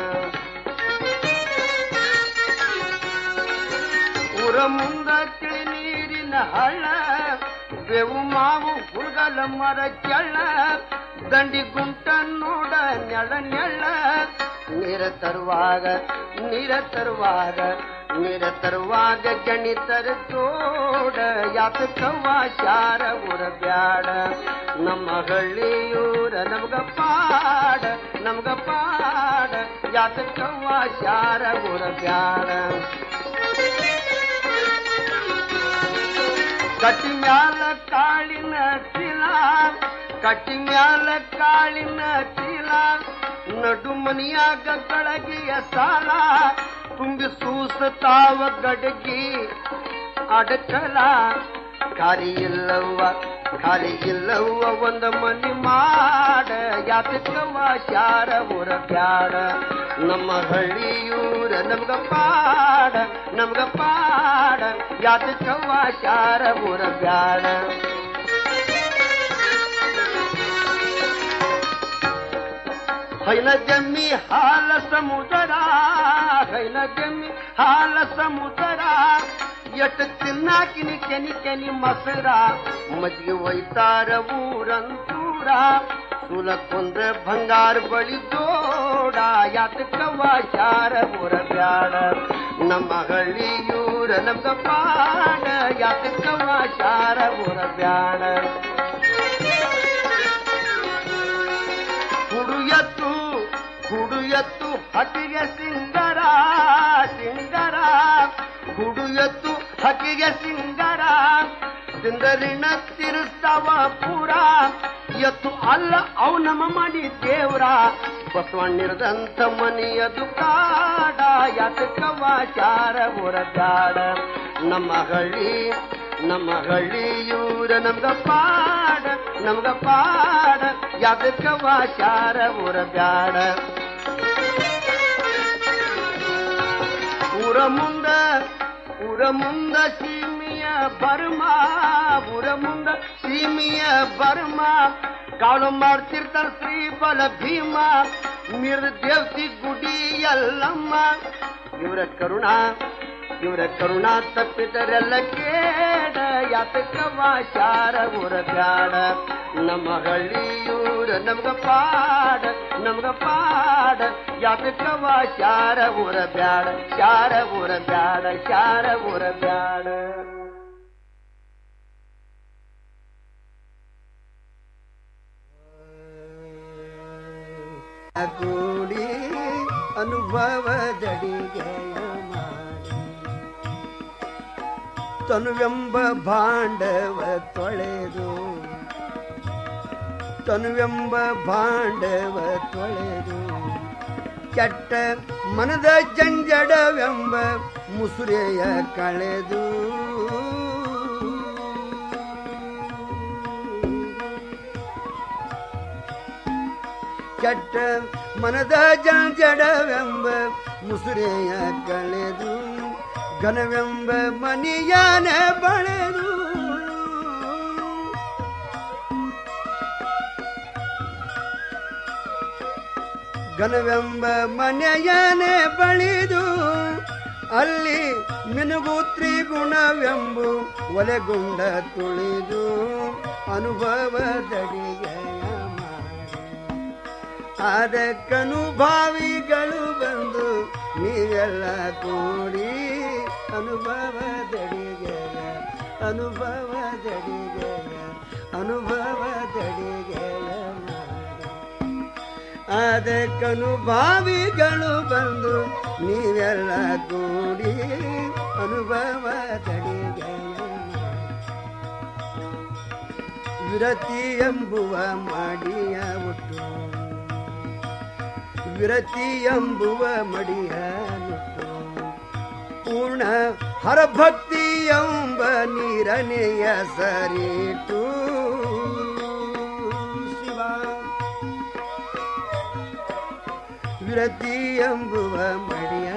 ಊರ ಮುಂದ ತಿಳಿ ನೀರಿನ ಹಳ್ಳ ಬೇವು ಮಾವು ಹುಡುಗಲ ಮರ ಕೆಳ್ಳ ದಂಡಿ ಗುಂಟ ನೋಡ ನೆಳ ನೆಳ್ಳ ನೀರ ತರುವಾಗ ನೀರ ತರುವಾಗ ನೀರ ತರುವಾಗ ಗಣಿತರ ತೋಡ ಯಾತಕವ್ವ ಶಾರ ಊರ ಬ್ಯಾಡ ನಮ್ಮ ಹಳ್ಳಿಯೂರ ನಮ್ಗ ಪಾಡ ನಮ್ಗ ಪಾಡ ಯಾತಕವ್ವ ಶಾರ ಊರ ಬ್ಯಾಡ ಕಟ್ಟಿ ಮ್ಯಾಲ ಕಾಳಿನ ಚೀಲ ಕಟ್ಟಿ ಮ್ಯಾಲ ಕಾಳಿನ ಚೀಲ ನಡು ಮನಿಯಾಗ ಕಳಗಿಯ ಸಾಲ ತುಂಬಿ ಸೂಸತಾವ ಗಡಗಿ ಅಡಕಲ ಖಾಲಿ ಇಲ್ಲವ್ವ ಖಾಲಿ ಇಲ್ಲವ್ವ ಒಂದ ಮನಿ ಮಾಡ ಯಾತಕವ್ವ ಶಾರ ಊರ ಬ್ಯಾಡ ನಮ್ಮ ಹಳ್ಳಿಯೂರ ನಮ್ಗ ಪಾಡ ನಮ್ಗ ಪಾಡ ಯಾತಕವ್ವ ಶಾರ ಊರ ಬ್ಯಾಡ ಹೈನ ಜಮ್ಮಿ ಹಾಲ ಸಮುದರ ಹೈನ ಜಮ್ಮಿ ಹಾಲ ಸಮುದರ ಎಟ್ ತಿನ್ನಾಕಿನಿ ಕೆನಿ ಕೆನಿ ಮಸರ ಮಜ್ಗೆ ಒಯ್ತಾರ ಊರಂತೂರ ಸುಲಕೊಂದ್ರ ಬಂಗಾರ ಬಳಿ ದೋಡ ಯಾತಕವ್ವ ಶಾರ ಊರ ಬ್ಯಾಡ ನಮ್ಮ ಹಳ್ಳಿಯೂರ ನಮ್ಗ ಪಾಡ ಯಾತಕವ್ವ ಶಾರ ಊರ ಬ್ಯಾಡ ಹುಡು ಎತ್ತು ಹುಡು ಎತ್ತು ಹಕ್ಕಿಗೆ ಸಿಂಗರ ಸಿಂಗರ ಹುಡು ಎತ್ತು ಹಕ್ಕಿಗೆ ಸಿಂಗರ ಸಿಂದರಿನ ತಿರುಸ್ತಾವ ಪೂರ ಎತ್ತು ಅಲ್ಲ ಅವು ನಮ್ಮ ಮನಿ ದೇವ್ರ ಬಸವಣ್ಣಿರದಂತ ಮನಿಯದು ಕಾಡ ಯಾತಕವ ಶಾರ ಊರ ಬ್ಯಾಡ ನಮ್ಮ ಹಳ್ಳಿ ನಮ್ಮ ಹಳ್ಳಿಯೂರ ನಮ್ಗ ಪಾಡ ನಮ್ಗ ಪಾಡ ಯಾದಕವ ಶಾರ ಊರ ಬ್ಯಾಡ ಊರ ಮುಂದ ಊರ ಮುಂದ ಸೀಮಿಯ ಬರ್ಮ ಊರ ಮುಂದ ಸೀಮಿಯ ಬರ್ಮ ಕಾಳು ಮಾಡ್ತಿರ್ತಾರ ಶ್ರೀ ಬಲ ಭೀಮ ನಿರ್ದೇವ್ತಿ ಗುಡಿ ಎಲ್ಲಮ್ಮ ಇವರ ಕರುಣಾ ಇವರ ಕರುಣಾ ತಪ್ಪಿದರೆಲ್ಲ ಕೇಡ ಯಾತಕವ ಶಾರ ಊರ ಬ್ಯಾಡ ನಮ್ಮ ಹಳ್ಳಿಯೂರ ನಮ್ಗ ಪಾಡ ನಮ್ಗ ಪಾಡ ಯಾತಕವ ಶಾರ ಊರ ಬ್ಯಾಡ ಶಾರ ಊರ ಬ್ಯಾಡ ಶಾರ ಊರ ಬ್ಯಾಡ ಕೂಡಿ ಅನುಭವದಡಿಗೆಯ ಮಾಡಿ ತನುವೆಂಬ ಭಾಂಡವ ತೊಳೆದು ತನುವೆಂಬ ಭಾಂಡವ ತೊಳೆದು ಕೆಟ್ಟ ಮನದ ಜಂಜಡವೆಂಬ ಮುಸುರೆಯ ಕಳೆದು ಕೆಟ್ಟ ಮನದ ಜಂಜಡವೆಂಬ ಮುಸುರೆಯ ಕಳೆದು ಘನವೆಂಬ ಮನಿಯಾನ ಬಳೆದು ಘನವೆಂಬ ಮನೆಯನೆ ಬಳಿದು ಅಲ್ಲಿ ಮಿನುಗುತ್ರಿ ಗುಣವೆಂಬು ಒಲೆಗುಂಡ ತುಳಿದು ಅನುಭವದಡಿಗೆ ಅದಕ್ಕನುಭಾವಿಗಳು ಬಂದು ನೀವೆಲ್ಲ ಕೂಡಿ ಅನುಭವದಡಿಗೆ ಅನುಭವದಡಿಗೆ ಅನುಭವದಡಿಗೆ ಅದಕ್ಕನುಭಾವಿಗಳು ಬಂದು ನೀವೆಲ್ಲ ಕೂಡಿ ಅನುಭವದಡಿಗೆ ವಿರತಿ ಎಂಬುವ ಮಾಡಿಯ ಒಟ್ಟು ವಿರತಿ ಎಂಬುವ ಮಡಿಯ ಮುಟ್ಟು ಪೂರ್ಣ ಹರಭಕ್ತಿ ಎಂಬ ನೀರನೆಯ ಸರಿಟು ಶಿವ ವಿರತಿ ಎಂಬುವ ಮಡಿಯ